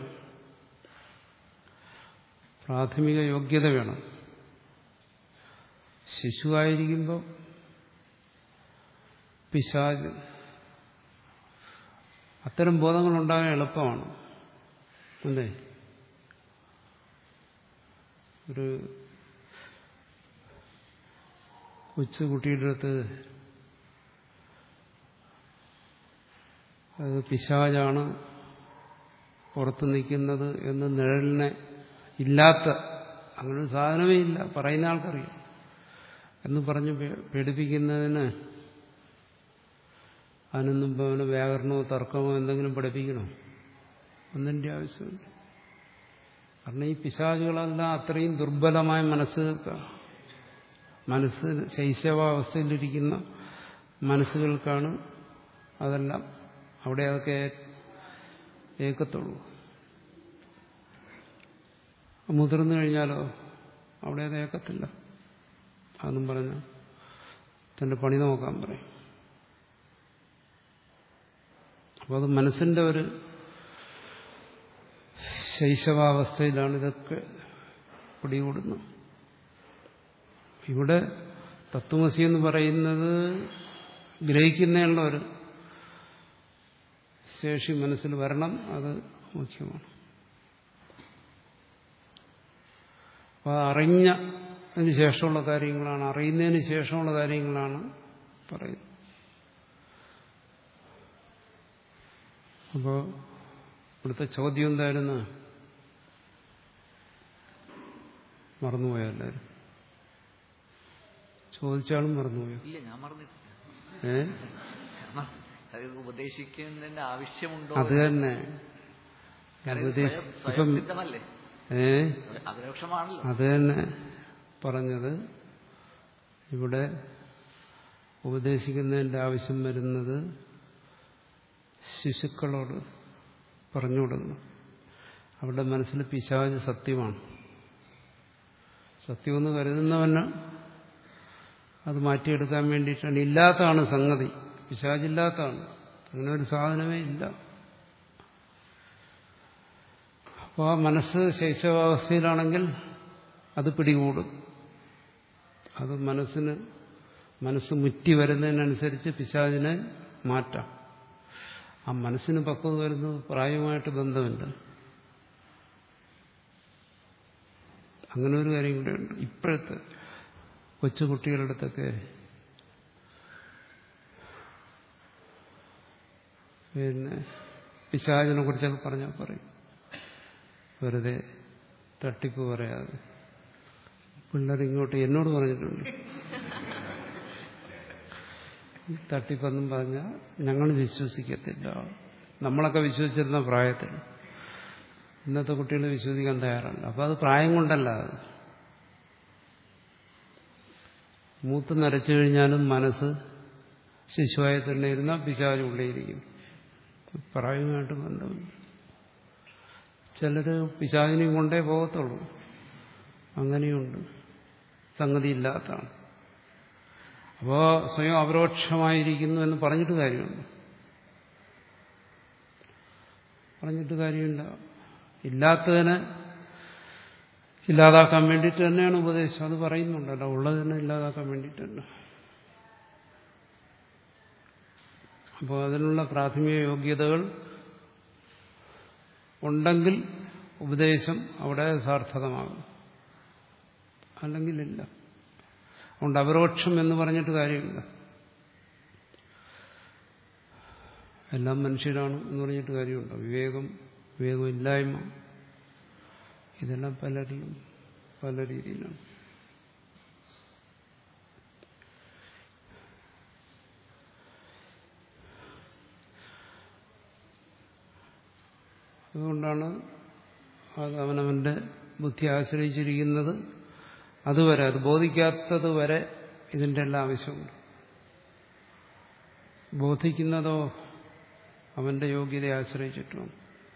പ്രാഥമിക യോഗ്യത വേണം ശിശുവായിരിക്കുമ്പോൾ പിശാജ് അത്തരം ബോധങ്ങളുണ്ടാകാൻ എളുപ്പമാണ് അല്ലേ ഒരു കൊച്ചുകുട്ടിയുടെ അടുത്ത് അത് പിശാജാണ് പുറത്ത് നിൽക്കുന്നത് എന്ന് നിഴലിനെ ഇല്ലാത്ത അങ്ങനെ ഒരു സാധനമേ ഇല്ല പറയുന്ന ആൾക്കറിയാം എന്ന് പറഞ്ഞ് പേടിപ്പിക്കുന്നതിന് അതിനൊന്നും ഇപ്പോൾ അവന് വ്യാകരണമോ തർക്കമോ എന്തെങ്കിലും പഠിപ്പിക്കണോ ഒന്നിൻ്റെ ആവശ്യമില്ല കാരണം ഈ പിശാചുകളെല്ലാം അത്രയും ദുർബലമായ മനസ്സ് മനസ്സ് ശൈശവാവസ്ഥയിലിരിക്കുന്ന മനസ്സുകൾക്കാണ് അതെല്ലാം അവിടെ അതൊക്കെ ഏക്കത്തുള്ളൂ മുതിർന്നു കഴിഞ്ഞാലോ അവിടെ അത് ഏക്കത്തില്ല അതൊന്നും പറഞ്ഞ തന്റെ പണി നോക്കാൻ പറയും അപ്പോൾ അത് മനസ്സിന്റെ ഒരു ശൈശവാവസ്ഥയിലാണ് ഇതൊക്കെ പിടികൂടുന്നത് ഇവിടെ തത്വമസി എന്ന് പറയുന്നത് ഗ്രഹിക്കുന്നതിനുള്ള ഒരു ശേഷി മനസ്സിൽ വരണം അത് മുഖ്യമാണ് അപ്പോൾ അറിഞ്ഞതിന് ശേഷമുള്ള കാര്യങ്ങളാണ് അറിയുന്നതിന് ശേഷമുള്ള കാര്യങ്ങളാണ് പറയുന്നത് അപ്പോൾ ഇവിടുത്തെ ചോദ്യം എന്തായിരുന്നു മറന്നുപോയല്ലാരും ചോദിച്ചാലും മറന്നുപോയോ ഇല്ല ഞാൻ മറന്നിട്ടില്ല ഏ അത് ഉപദേശിക്കുന്നതിന്റെ ആവശ്യമുണ്ടോ അത് തന്നെ കാരണം ഇത് ഉപദേശ- സ്വയം- ഇപ്പം സ്വയം സിദ്ധമല്ലേ ഏ അപരോക്ഷമാണല്ലോ അത് തന്നെ പറഞ്ഞത് ഇവിടെ ഉപദേശിക്കുന്നതിന്റെ ആവശ്യം വരുന്നത് ശിശുക്കളോട് പറഞ്ഞു കൊടുക്കണം അവരുടെ മനസ്സിൽ പിശാച് സത്യമാണ് സത്യമെന്ന് കരുതുന്നവന് അത് മാറ്റിയെടുക്കാൻ വേണ്ടിയിട്ടാണ് ഇല്ലാത്തതാണ് സംഗതി പിശാചില്ലാത്തതാണ് അങ്ങനെ ഒരു സാധനമേ ഇല്ല അപ്പോൾ ആ മനസ്സ് ശൈശവാവസ്ഥയിലാണെങ്കിൽ അത് പിടികൂടും അത് മനസ്സിന് മനസ്സ് മുറ്റി വരുന്നതിനനുസരിച്ച് പിശാചിനെ മാറ്റാം ആ മനസ്സിന് പക്വത വരുന്നത് പ്രായമായിട്ട് ബന്ധമുണ്ട് അങ്ങനെ ഒരു കാര്യം കൂടെ ഉണ്ട് ഇപ്പോഴത്തെ കൊച്ചുകുട്ടികളുടെ അടുത്തൊക്കെ പിന്നെ പിശാചിനെ കുറിച്ചൊക്കെ പറഞ്ഞാൽ പറയും വെറുതെ തട്ടിപ്പ് പറയാതെ പിള്ളേർ ഇങ്ങോട്ട് എന്നോട് പറഞ്ഞിട്ടുണ്ട് ഈ തട്ടിപ്പെന്നും പറഞ്ഞാൽ ഞങ്ങൾ വിശ്വസിക്കത്തില്ല നമ്മളൊക്കെ വിശ്വസിച്ചിരുന്ന പ്രായത്തിൽ ഇന്നത്തെ കുട്ടികൾ വിശ്വസിക്കാൻ തയ്യാറല്ല അപ്പോൾ അത് പ്രായം കൊണ്ടല്ല അത് മൂത്ത് നരച്ചു കഴിഞ്ഞാലും മനസ്സ് ശിശുവായി തന്നെ ഇരുന്നാൽ പിശാച് ഉള്ളിയിരിക്കും പ്രായമായിട്ട് ബന്ധമില്ല ചിലര് പിശാചിനെയും കൊണ്ടേ പോകത്തുള്ളൂ അങ്ങനെയുണ്ട് സംഗതി ഇല്ലാത്തതാണ് അപ്പോ സ്വയം അപരോക്ഷമായിരിക്കുന്നു എന്ന് പറഞ്ഞിട്ട് കാര്യമുണ്ട് പറഞ്ഞിട്ട് കാര്യമില്ല ഇല്ലാത്തതിനെ ഇല്ലാതാക്കാൻ വേണ്ടിയിട്ട് തന്നെയാണ് ഉപദേശം അത് പറയുന്നുണ്ടല്ലോ ഉള്ളതിനെ ഇല്ലാതാക്കാൻ വേണ്ടിയിട്ടല്ല അപ്പോൾ അതിനുള്ള പ്രാഥമിക യോഗ്യതകൾ ഉണ്ടെങ്കിൽ ഉപദേശം അവിടെ സാർത്ഥകമാകും അല്ലെങ്കിൽ ഇല്ല അതുകൊണ്ട് അപരോക്ഷം എന്ന് പറഞ്ഞിട്ട് കാര്യമില്ല എല്ലാം മനുഷ്യരാണ് എന്ന് പറഞ്ഞിട്ട് കാര്യമുണ്ടോ വിവേകം വിവേകമില്ലായ്മ ഇതെല്ലാം പലരും പല രീതിയിലാണ് അതുകൊണ്ടാണ് അത് അവനവന്റെ ബുദ്ധി ആശ്രയിച്ചിരിക്കുന്നത് അതുവരെ അത് ബോധിക്കാത്തത് വരെ ഇതിൻ്റെ എല്ലാം ആവശ്യമുണ്ട് ബോധിക്കുന്നതോ അവന്റെ യോഗ്യതയെ ആശ്രയിച്ചിട്ടുമാണ്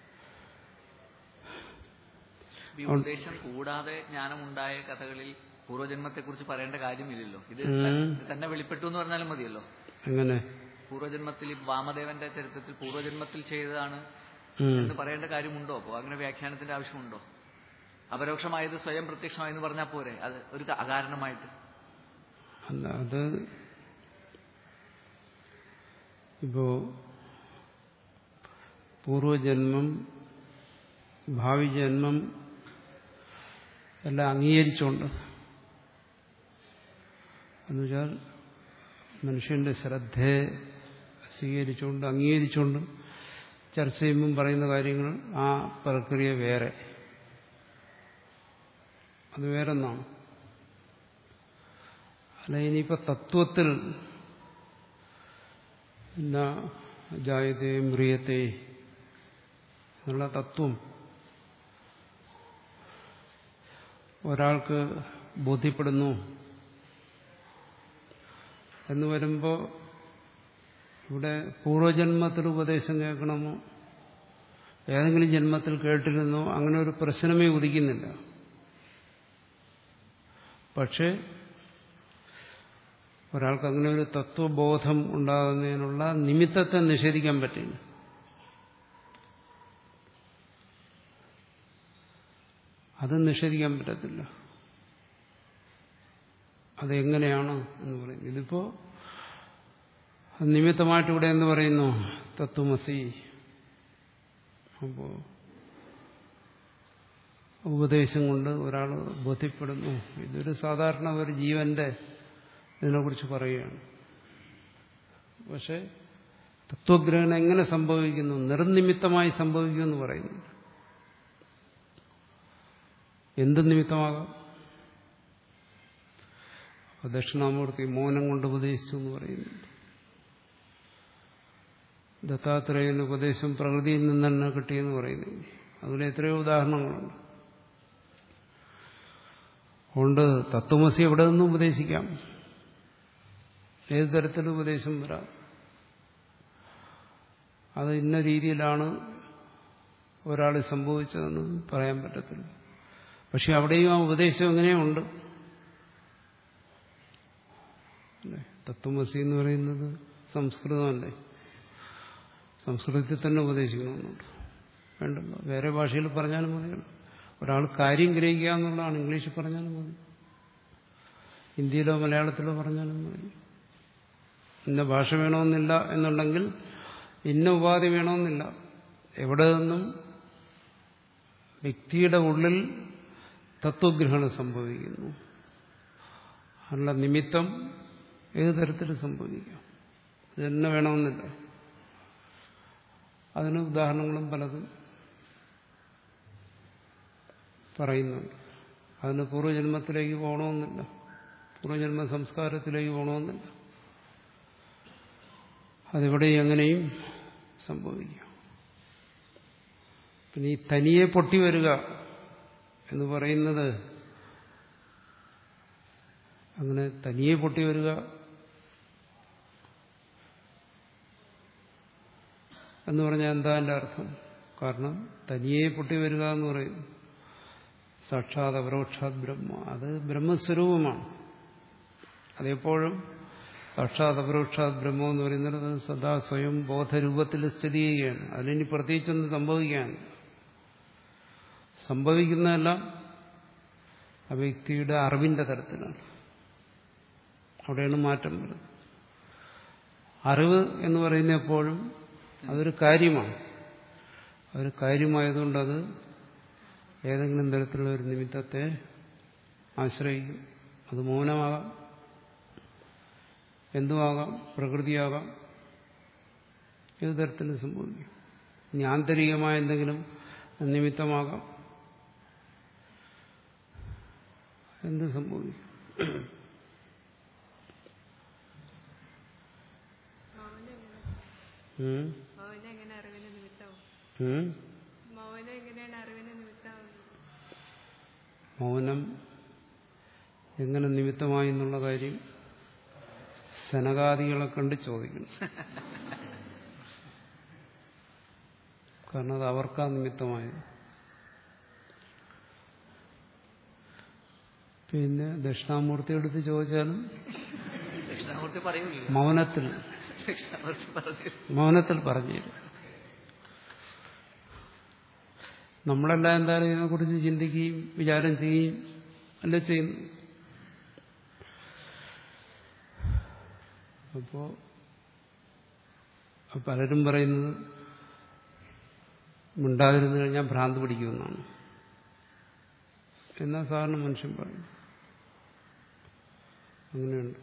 ഈ ഉപദേശം കൂടാതെ ജ്ഞാനമുണ്ടായ കഥകളിൽ പൂർവ്വജന്മത്തെക്കുറിച്ച് പറയേണ്ട കാര്യമില്ലല്ലോ ഇത് ഉം. തന്നെ വെളിപ്പെട്ടു എന്ന് പറഞ്ഞാലും മതിയല്ലോ എങ്ങനെ പൂർവ്വജന്മത്തിൽ ഈ വാമദേവന്റെ ചരിത്രത്തിൽ പൂർവ്വജന്മത്തിൽ ചെയ്തതാണ് ഉം. എന്ന് പറയേണ്ട കാര്യമുണ്ടോ അപ്പോൾ അങ്ങനെ വ്യാഖ്യാനത്തിന്റെ ആവശ്യമുണ്ടോ അപരോക്ഷമായത് സ്വയം പ്രത്യക്ഷമായെന്ന് പറഞ്ഞാൽ പോരെ അത് ഒരു ക- അകാരണമായിട്ട് അല്ല അത് ഇപ്പോ പൂർവജന്മം ഭാവി ജന്മം എല്ലാം അംഗീകരിച്ചുകൊണ്ട് എന്നുവെച്ചാൽ മനുഷ്യന്റെ ശ്രദ്ധയെ സ്വീകരിച്ചുകൊണ്ട് അംഗീകരിച്ചുകൊണ്ട് ചർച്ച ചെയ്യുമ്പം പറയുന്ന കാര്യങ്ങൾ ആ പ്രക്രിയ വേറെ അത് വേറൊന്നാണ് അല്ല ഇനിയിപ്പോ തത്വത്തിൽ ന ജായതേ മ്രിയത്തെ എന്നുള്ള തത്വം ഒരാൾക്ക് ബോധ്യപ്പെടുന്നു എന്ന് വരുമ്പോൾ ഇവിടെ പൂർവജന്മത്തിൽ ഉപദേശം കേൾക്കണമോ ഏതെങ്കിലും ജന്മത്തിൽ കേട്ടിരുന്നോ അങ്ങനെ ഒരു പ്രശ്നമേ ഉദിക്കുന്നില്ല പക്ഷേ ഒരാൾക്ക് അങ്ങനെ ഒരു തത്വബോധം ഉണ്ടാകുന്നതിനുള്ള നിമിത്തത്തെ നിഷേധിക്കാൻ പറ്റില്ല അത് നിഷേധിക്കാൻ പറ്റത്തില്ല അതെങ്ങനെയാണ് എന്ന് പറയും ഇതിപ്പോ നിമിത്തമായിട്ട് ഇവിടെ എന്ന് പറയുന്നു തത്വമസി അപ്പോ ഉപദേശം കൊണ്ട് ഒരാൾ ബോധ്യപ്പെടുന്നു ഇതൊരു സാധാരണ ഒരു ജീവന്റെ ഇതിനെക്കുറിച്ച് പറയുകയാണ് പക്ഷെ തത്വഗ്രഹണം എങ്ങനെ സംഭവിക്കുന്നു നിർനിമിത്തമായി സംഭവിക്കുമെന്ന് പറയുന്നു എന്ത് നിമിത്തമാകാം അപ്പൊ ദക്ഷിണാമൂർത്തി മൗനം കൊണ്ട് ഉപദേശിച്ചു എന്ന് പറയുന്നു ദത്താത്രേയന് ഉപദേശം പ്രകൃതിയിൽ നിന്ന് തന്നെ കിട്ടിയെന്ന് പറയുന്നു അതിന് എത്രയോ ഉദാഹരണങ്ങളുണ്ട് അതുകൊണ്ട് തത്വമസി എവിടെ നിന്നും ഉപദേശിക്കാം ഏത് തരത്തിലും ഉപദേശം വരാം അത് ഇന്ന രീതിയിലാണ് ഒരാൾ സംഭവിച്ചതെന്ന് പറയാൻ പറ്റത്തില്ല പക്ഷെ അവിടെയും ആ ഉപദേശം എങ്ങനെയുണ്ട് അല്ലേ തത്വമസി എന്ന് പറയുന്നത് സംസ്കൃതമല്ലേ സംസ്കൃതത്തിൽ തന്നെ ഉപദേശിക്കണമെന്നുണ്ട് വേണ്ടല്ലോ വേറെ ഭാഷയിൽ പറഞ്ഞാലും മതിയല്ലോ ഒരാൾ കാര്യം ഗ്രഹിക്കുക എന്നുള്ളതാണ് ഇംഗ്ലീഷിൽ പറഞ്ഞാലും മതി ഹിന്ദിയിലോ മലയാളത്തിലോ പറഞ്ഞാലും മതി ഇന്ന ഭാഷ വേണമെന്നില്ല എന്നുണ്ടെങ്കിൽ ഇന്ന ഉപാധി വേണമെന്നില്ല എവിടെ നിന്നും വ്യക്തിയുടെ ഉള്ളിൽ തത്വഗ്രഹണം സംഭവിക്കുന്നു അതിനുള്ള നിമിത്തം ഏത് തരത്തിൽ സംഭവിക്കാം ഇത് തന്നെ വേണമെന്നില്ല അതിന് ഉദാഹരണങ്ങളും പലതും പറയുന്നുണ്ട് അതിന് പൂർവ്വജന്മത്തിലേക്ക് പോകണമെന്നില്ല പൂർവ്വജന്മ സംസ്കാരത്തിലേക്ക് പോകണമെന്നില്ല അതിവിടെ എങ്ങനെയും സംഭവിക്കാം പിന്നെ ഈ തനിയെ പൊട്ടി വരിക എന്ന് പറയുന്നത് അങ്ങനെ തനിയെ പൊട്ടി വരിക എന്ന് പറഞ്ഞാൽ എന്താ എൻ്റെ അർത്ഥം കാരണം തനിയെ പൊട്ടി വരിക എന്ന് പറയും സാക്ഷാത് അപരോക്ഷാത് ബ്രഹ്മ അത് ബ്രഹ്മസ്വരൂപമാണ് അതെപ്പോഴും സാക്ഷാത് അപരോക്ഷാത് ബ്രഹ്മം എന്ന് പറയുന്നത് അത് സദാ സ്വയം ബോധരൂപത്തിൽ സ്ഥിതി ചെയ്യുകയാണ് അതിനി പ്രത്യേകിച്ചൊന്നും സംഭവിക്കുകയാണ് സംഭവിക്കുന്നതെല്ലാം ആ വ്യക്തിയുടെ അറിവിന്റെ തരത്തിലാണ് അവിടെയാണ് മാറ്റം വരുന്നത് അറിവ് എന്ന് പറയുന്ന എപ്പോഴും അതൊരു കാര്യമാണ് അതൊരു കാര്യമായതുകൊണ്ട് അത് ഏതെങ്കിലും തരത്തിലുള്ള ഒരു നിമിത്തത്തെ ആശ്രയിക്കും അത് മൗനമാകാം എന്തുമാകാം പ്രകൃതിയാകാം ഏത് തരത്തിലും സംഭവിക്കും ഇനി ആന്തരികമായ എന്തെങ്കിലും നിമിത്തമാകാം എന്ത് സംഭവിക്കും ഉം? മൗനം എങ്ങനെ അറിവിന് നിമിത്തമാവും ഉം? മൗനം എങ്ങനെയാണ് അറിവിന് നിമിത്തമാവുന്നത് മൗനം എങ്ങനെ നിമിത്തമായി എന്നുള്ള കാര്യം സനകാദികളെ കണ്ട് ചോദിക്കണം കാരണം അത് അവർക്കാ നിമിത്തമായത് പിന്നെ ദക്ഷിണാമൂർത്തി എടുത്ത് ചോദിച്ചാലും ദക്ഷിണാമൂർത്തി പറയൂല്ലോ മൗനത്തിൽ ദക്ഷിണാമൂർത്തി പറഞ്ഞു മൗനത്തിൽ പറഞ്ഞു തരും നമ്മളെല്ലാം എന്തായാലും ഇതിനെക്കുറിച്ച് ചിന്തിക്കുകയും വിചാരം ചെയ്യുകയും അല്ലേ ചെയ്യുന്നു അപ്പോ പലരും പറയുന്നത് മിണ്ടാതിരുന്നു കഴിഞ്ഞാൽ ഭ്രാന്ത് പിടിക്കുമെന്നാണ് എന്നാ സാധാരണ മനുഷ്യൻ പറയും അങ്ങനെയുണ്ട്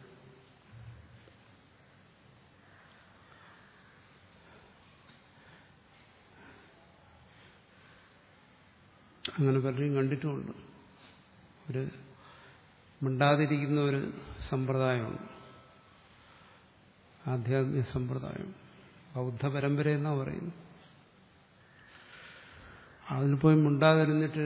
അങ്ങനെ പലരും കണ്ടിട്ടുമുണ്ട് ഒരു മിണ്ടാതിരിക്കുന്ന ഒരു സമ്പ്രദായമുണ്ട് ആധ്യാത്മിക സമ്പ്രദായം ബൗദ്ധ പരമ്പര എന്നാ പറയുന്നു അതിൽ പോയി മിണ്ടാതിരുന്നിട്ട്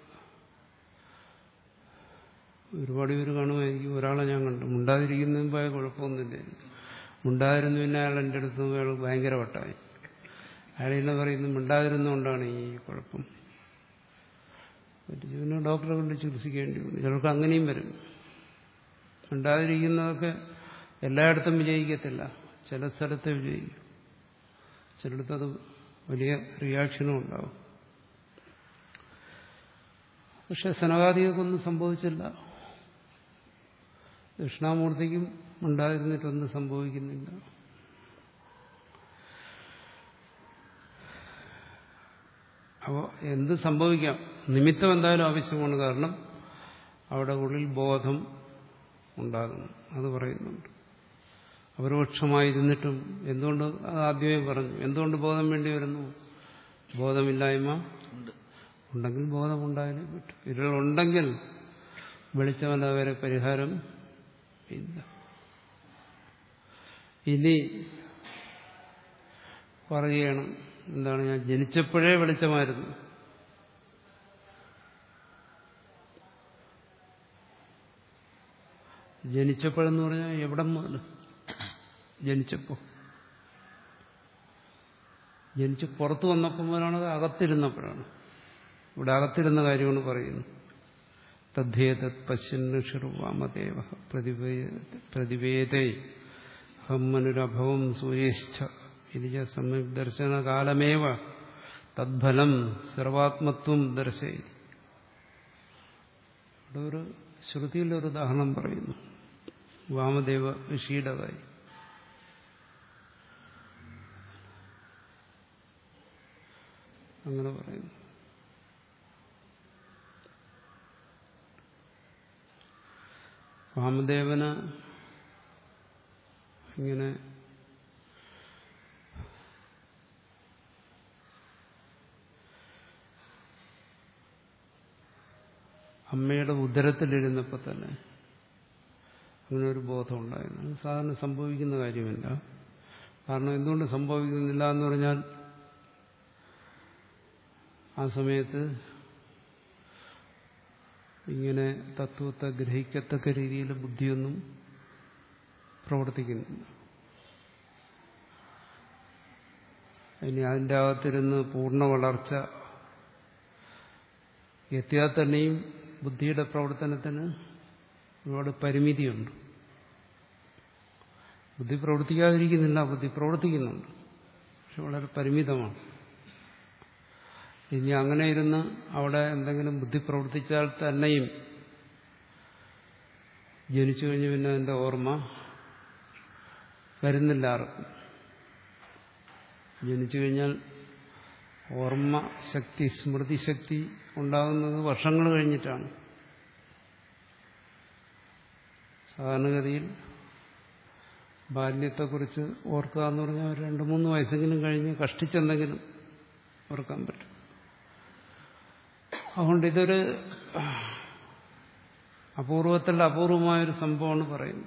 ഒരുപാട് പേര് കാണുമായിരിക്കും ഒരാളെ ഞാൻ കണ്ടു മിണ്ടാതിരിക്കുന്നതും പോയ കുഴപ്പമൊന്നുമില്ല മിണ്ടാതിരുന്നു പിന്നെ അയാൾ എൻ്റെ അടുത്ത് അയാൾ ഭയങ്കര വട്ടായി അയാൾ എന്നെ പറയുന്നു മിണ്ടാതിരുന്നുകൊണ്ടാണ് ഈ കുഴപ്പം പിന്നെ ഡോക്ടറെ കൊണ്ട് ചികിത്സിക്കേണ്ടി വരും ചിലർക്ക് അങ്ങനെയും വരും മിണ്ടാതിരിക്കുന്നതൊക്കെ എല്ലായിടത്തും വിജയിക്കത്തില്ല ചില സ്ഥലത്ത് വിജയിക്കും ചിലയിടത്തത് വലിയ റിയാക്ഷനും ഉണ്ടാവും പക്ഷെ സനകാദികൾക്കൊന്നും സംഭവിച്ചില്ല ദക്ഷിണാമൂർത്തിക്കും ഉണ്ടായിരുന്നിട്ടൊന്നും സംഭവിക്കുന്നില്ല അപ്പോൾ എന്ത് സംഭവിക്കാം നിമിത്തം എന്തായാലും ആവശ്യമാണ് കാരണം അവിടെ ഉള്ളിൽ ബോധം ഉണ്ടാകുന്നു അത് പറയുന്നുണ്ട് അപരോക്ഷമായിരുന്നിട്ടും എന്തുകൊണ്ട് അത് ആദ്യമേ പറഞ്ഞു എന്തുകൊണ്ട് ബോധം വേണ്ടി വരുന്നു ബോധമില്ലായ്മ ഉണ്ട് ഉണ്ടെങ്കിൽ ബോധമുണ്ടായാലേ പറ്റും ഇരുളുണ്ടെങ്കിൽ വെളിച്ചമല്ല വരെ പരിഹാരം ഇല്ല ഇനി പറയുകയാണ് എന്താണ് ഞാൻ ജനിച്ചപ്പോഴേ വെളിച്ചമായിരുന്നു ജനിച്ചപ്പോഴെന്ന് പറഞ്ഞാൽ എവിടെ മുതൽ ജനിച്ചപ്പോ ജനിച്ച് പുറത്തു വന്നപ്പോൾ മുതലാണ് അത് അകത്തിരുന്നപ്പോഴാണ് ഇവിടെ അകത്തിരുന്ന കാര്യമാണ് പറയുന്നത് തദ്ദേതത് പശ്യന്നുഷുർവാമദേവ പ്രതിവേദേ ഹമ്മനുരഭവം സൂര്യേഷ്ഠ ഇരിജ സമ്യക് ദർശനകാലമേവ തദ്ഫലം സർവാത്മത്വം ദർശയി ഇവിടെ ഒരു ശ്രുതിയിൽ ഒരു ഉദാഹരണം പറയുന്നു വാമദേവ ഋഷിയുടെ കാര്യം അങ്ങനെ പറയുന്നു വാമദേവന് ഇങ്ങനെ അമ്മയുടെ ഉദരത്തിലിരുന്നപ്പോൾ തന്നെ അങ്ങനെ ഒരു ബോധം ഉണ്ടായിരുന്നു അത് സാധാരണ സംഭവിക്കുന്ന കാര്യമല്ല കാരണം എന്തുകൊണ്ട് സംഭവിക്കുന്നില്ല എന്ന് പറഞ്ഞാൽ ആ സമയത്ത് ഇങ്ങനെ തത്വത്തെ ഗ്രഹിക്കത്തക്ക രീതിയിൽ ബുദ്ധിയൊന്നും പ്രവർത്തിക്കുന്നില്ല ഇനി അതിൻ്റെ അകത്തിരുന്ന് പൂർണ്ണ വളർച്ച എത്തിയാൽ തന്നെയും ബുദ്ധിയുടെ പ്രവർത്തനത്തിന് ഒരുപാട് പരിമിതിയുണ്ട് ബുദ്ധി പ്രവർത്തിക്കാതിരിക്കുന്നില്ല ബുദ്ധി പ്രവർത്തിക്കുന്നുണ്ട് പക്ഷെ വളരെ പരിമിതമാണ് ഇനി അങ്ങനെ ഇരുന്ന് അവിടെ എന്തെങ്കിലും ബുദ്ധി പ്രവർത്തിച്ചാൽ തന്നെയും ജനിച്ചു കഴിഞ്ഞ് പിന്നെ അതിൻ്റെ ഓർമ്മ വരുന്നില്ല ആർക്കും ജനിച്ചു കഴിഞ്ഞാൽ ഓർമ്മ ശക്തി സ്മൃതി ശക്തി ഉണ്ടാകുന്നത് വർഷങ്ങൾ കഴിഞ്ഞിട്ടാണ് സാധാരണഗതിയിൽ ബാല്യത്തെക്കുറിച്ച് ഓർക്കുക എന്ന് പറഞ്ഞാൽ ഒരു രണ്ട് മൂന്ന് വയസ്സെങ്കിലും കഴിഞ്ഞ് കഷ്ടിച്ചെന്തെങ്കിലും ഓർക്കാൻ പറ്റും അതുകൊണ്ട് ഇതൊരു അപൂർവത്തിൽ അപൂർവമായൊരു സംഭവമാണ് പറയുന്നത്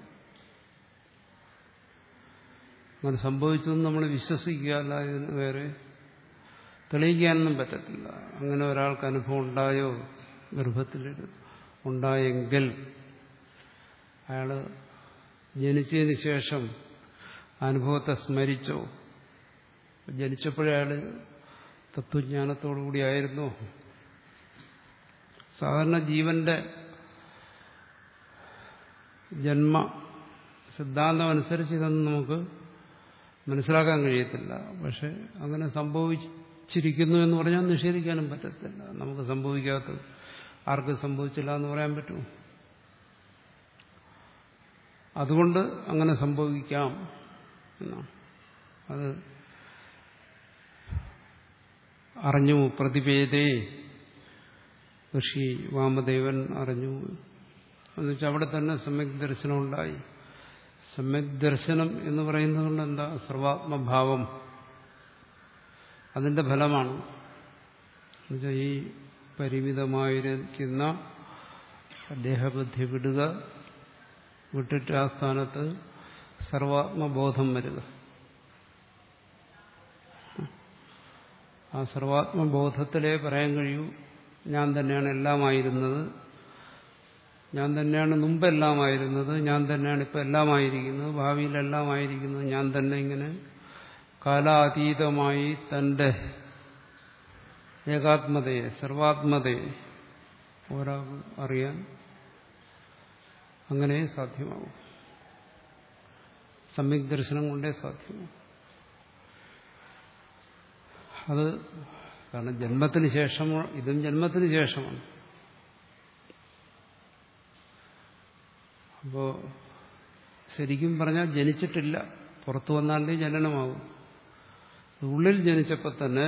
അങ്ങനെ സംഭവിച്ചു എന്ന് നമ്മൾ വിശ്വസിക്കുക അല്ല ഇതിന് വേറെ തെളിയിക്കാനൊന്നും പറ്റത്തില്ല അങ്ങനെ ഒരാൾക്ക് അനുഭവം ഉണ്ടായോ ഗർഭത്തിൽ ഉണ്ടായെങ്കിൽ അയാൾ ജനിച്ചതിന് ശേഷം അനുഭവത്തെ സ്മരിച്ചോ ജനിച്ചപ്പോഴേ അയാൾ തത്വജ്ഞാനത്തോടുകൂടി ആയിരുന്നോ സാധാരണ ജീവന്റെ ജന്മ സിദ്ധാന്തം അനുസരിച്ച് ഇതൊന്നും നമുക്ക് മനസ്സിലാക്കാൻ കഴിയത്തില്ല പക്ഷെ അങ്ങനെ സംഭവിച്ചിരിക്കുന്നു എന്ന് പറഞ്ഞാൽ നിഷേധിക്കാനും പറ്റത്തില്ല നമുക്ക് സംഭവിക്കാത്തത് ആർക്കും സംഭവിച്ചില്ല എന്ന് പറയാൻ പറ്റുമോ അതുകൊണ്ട് അങ്ങനെ സംഭവിക്കാം എന്നാണ് അത് അറിഞ്ഞു പ്രതിപേദേ ഋഷി വാമദേവൻ അറിഞ്ഞു എന്നുവെച്ചാൽ അവിടെ തന്നെ സമ്യക് ദർശനം ഉണ്ടായി സമ്യക് ദർശനം എന്ന് പറയുന്നത് കൊണ്ട് എന്താ സർവാത്മഭാവം അതിന്റെ ഫലമാണ് എന്നുവെച്ചാൽ ഈ പരിമിതമായിരിക്കുന്ന ദേഹബുദ്ധി വിടുക വിട്ടിട്ട് ആ സ്ഥാനത്ത് സർവാത്മബോധം വരിക ആ സർവാത്മബോധത്തിലേ പറയാൻ കഴിയൂ ഞാൻ തന്നെയാണ് എല്ലാമായിരുന്നത് ഞാൻ തന്നെയാണ് മുമ്പെല്ലാമായിരുന്നത് ഞാൻ തന്നെയാണ് ഇപ്പം എല്ലാമായിരിക്കുന്നത് ഭാവിയിൽ എല്ലാമായിരിക്കുന്നത് ഞാൻ തന്നെ ഇങ്ങനെ കാലാതീതമായി തന്റെ ഏകാത്മതയെ സർവാത്മതയെ ഒരാൾക്ക് അറിയാൻ അങ്ങനെ സാധ്യമാവും സമ്യക് ദർശനം കൊണ്ടേ സാധ്യമാവും അത് കാരണം ജന്മത്തിന് ശേഷം ഇതും ജന്മത്തിന് ശേഷമാണ് അപ്പോ ശരിക്കും പറഞ്ഞാൽ ജനിച്ചിട്ടില്ല പുറത്തു വന്നാലേ ജനനമാകും ഉള്ളിൽ ജനിച്ചപ്പോൾ തന്നെ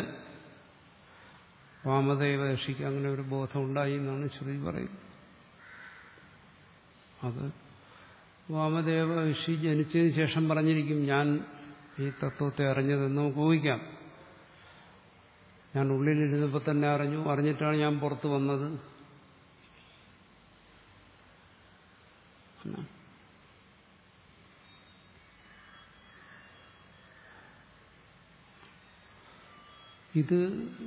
വാമദേവ ഋഷിക്ക് അങ്ങനെ ഒരു ബോധം ഉണ്ടായി എന്നാണ് ശ്രുതി പറയുന്നത് അത് വാമദേവ ഋഷി ജനിച്ചതിന് ശേഷം പറഞ്ഞിരിക്കും ഞാൻ ഈ തത്വത്തെ അറിഞ്ഞതെന്ന് നമുക്ക് ഊഹിക്കാം ഞാൻ ഉള്ളിലിരുന്നപ്പോൾ തന്നെ അറിഞ്ഞു അറിഞ്ഞിട്ടാണ് ഞാൻ പുറത്തു വന്നത് ഇത്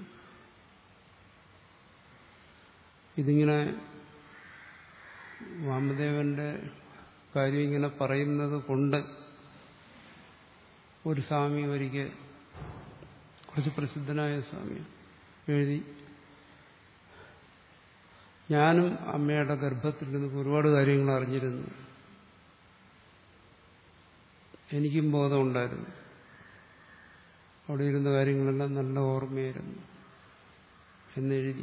ഇതിങ്ങനെ വാമദേവന്റെ കാര്യം ഇങ്ങനെ പറയുന്നത് കൊണ്ട് ഒരു സ്വാമി ഒരിക്കൽ കുറച്ച് പ്രസിദ്ധനായ സ്വാമി എഴുതി ഞാനും അമ്മയുടെ ഗർഭത്തിൽ നിന്ന് ഒരുപാട് കാര്യങ്ങൾ അറിഞ്ഞിരുന്നു എനിക്കും ബോധമുണ്ടായിരുന്നു അവിടെ ഇരുന്ന കാര്യങ്ങളെല്ലാം നല്ല ഓർമ്മയായിരുന്നു എന്നെഴുതി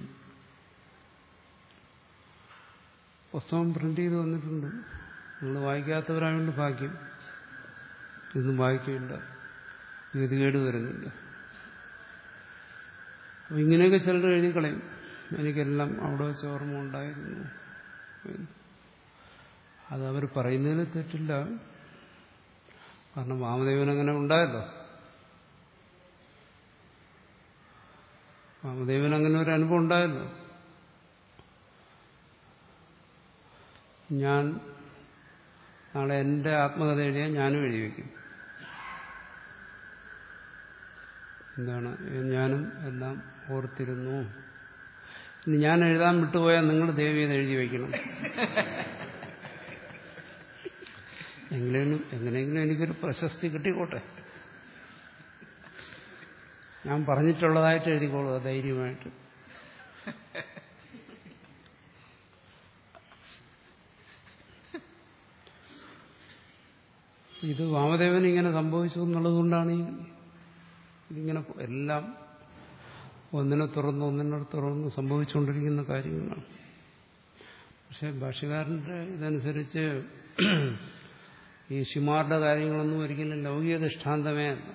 പുസ്തകം പ്രിന്റ് ചെയ്ത് വന്നിട്ടുണ്ട് നിങ്ങൾ വായിക്കാത്തവരായതുകൊണ്ട് ഭാഗ്യം ഇതൊന്നും വായിക്കില്ല ഗതികേട് വരുന്നില്ല അപ്പം ഇങ്ങനെയൊക്കെ ചിലർ എഴുതി കളയും എനിക്കെല്ലാം അവിടെ വെച്ച് ഓർമ്മ ഉണ്ടായിരുന്നു അത് അവർ പറയുന്നതിൽ തെറ്റില്ല കാരണം വാമദേവൻ അങ്ങനെ ഉണ്ടായല്ലോ വാമദേവൻ അങ്ങനെ ഒരു അനുഭവം ഉണ്ടായല്ലോ ഞാൻ നാളെ എൻ്റെ ആത്മകഥ എഴുതിയാൽ ഞാനും എഴുതി വയ്ക്കും എന്താണ് ഞാനും എല്ലാം ഓർത്തിരുന്നു ഇനി ഞാൻ എഴുതാൻ വിട്ടുപോയാൽ നിങ്ങൾ ദേവി അത് എഴുതി വയ്ക്കണം എങ്ങനെയും എങ്ങനെയെങ്കിലും എനിക്കൊരു പ്രശസ്തി കിട്ടിക്കോട്ടെ ഞാൻ പറഞ്ഞിട്ടുള്ളതായിട്ട് എഴുതിക്കോളുക ധൈര്യമായിട്ട് ഇത് വാമദേവൻ ഇങ്ങനെ സംഭവിച്ചു എന്നുള്ളത് കൊണ്ടാണ് ഈ ഇതിങ്ങനെ എല്ലാം ഒന്നിനെ തുറന്ന് ഒന്നിനെ തുറന്ന് സംഭവിച്ചുകൊണ്ടിരിക്കുന്ന കാര്യങ്ങളാണ് പക്ഷെ ഭാഷകാരന്റെ ഇതനുസരിച്ച് ഈ ശിമാരുടെ കാര്യങ്ങളൊന്നും ഒരിക്കലും ലൗകിക ദൃഷ്ടാന്തമേ അല്ല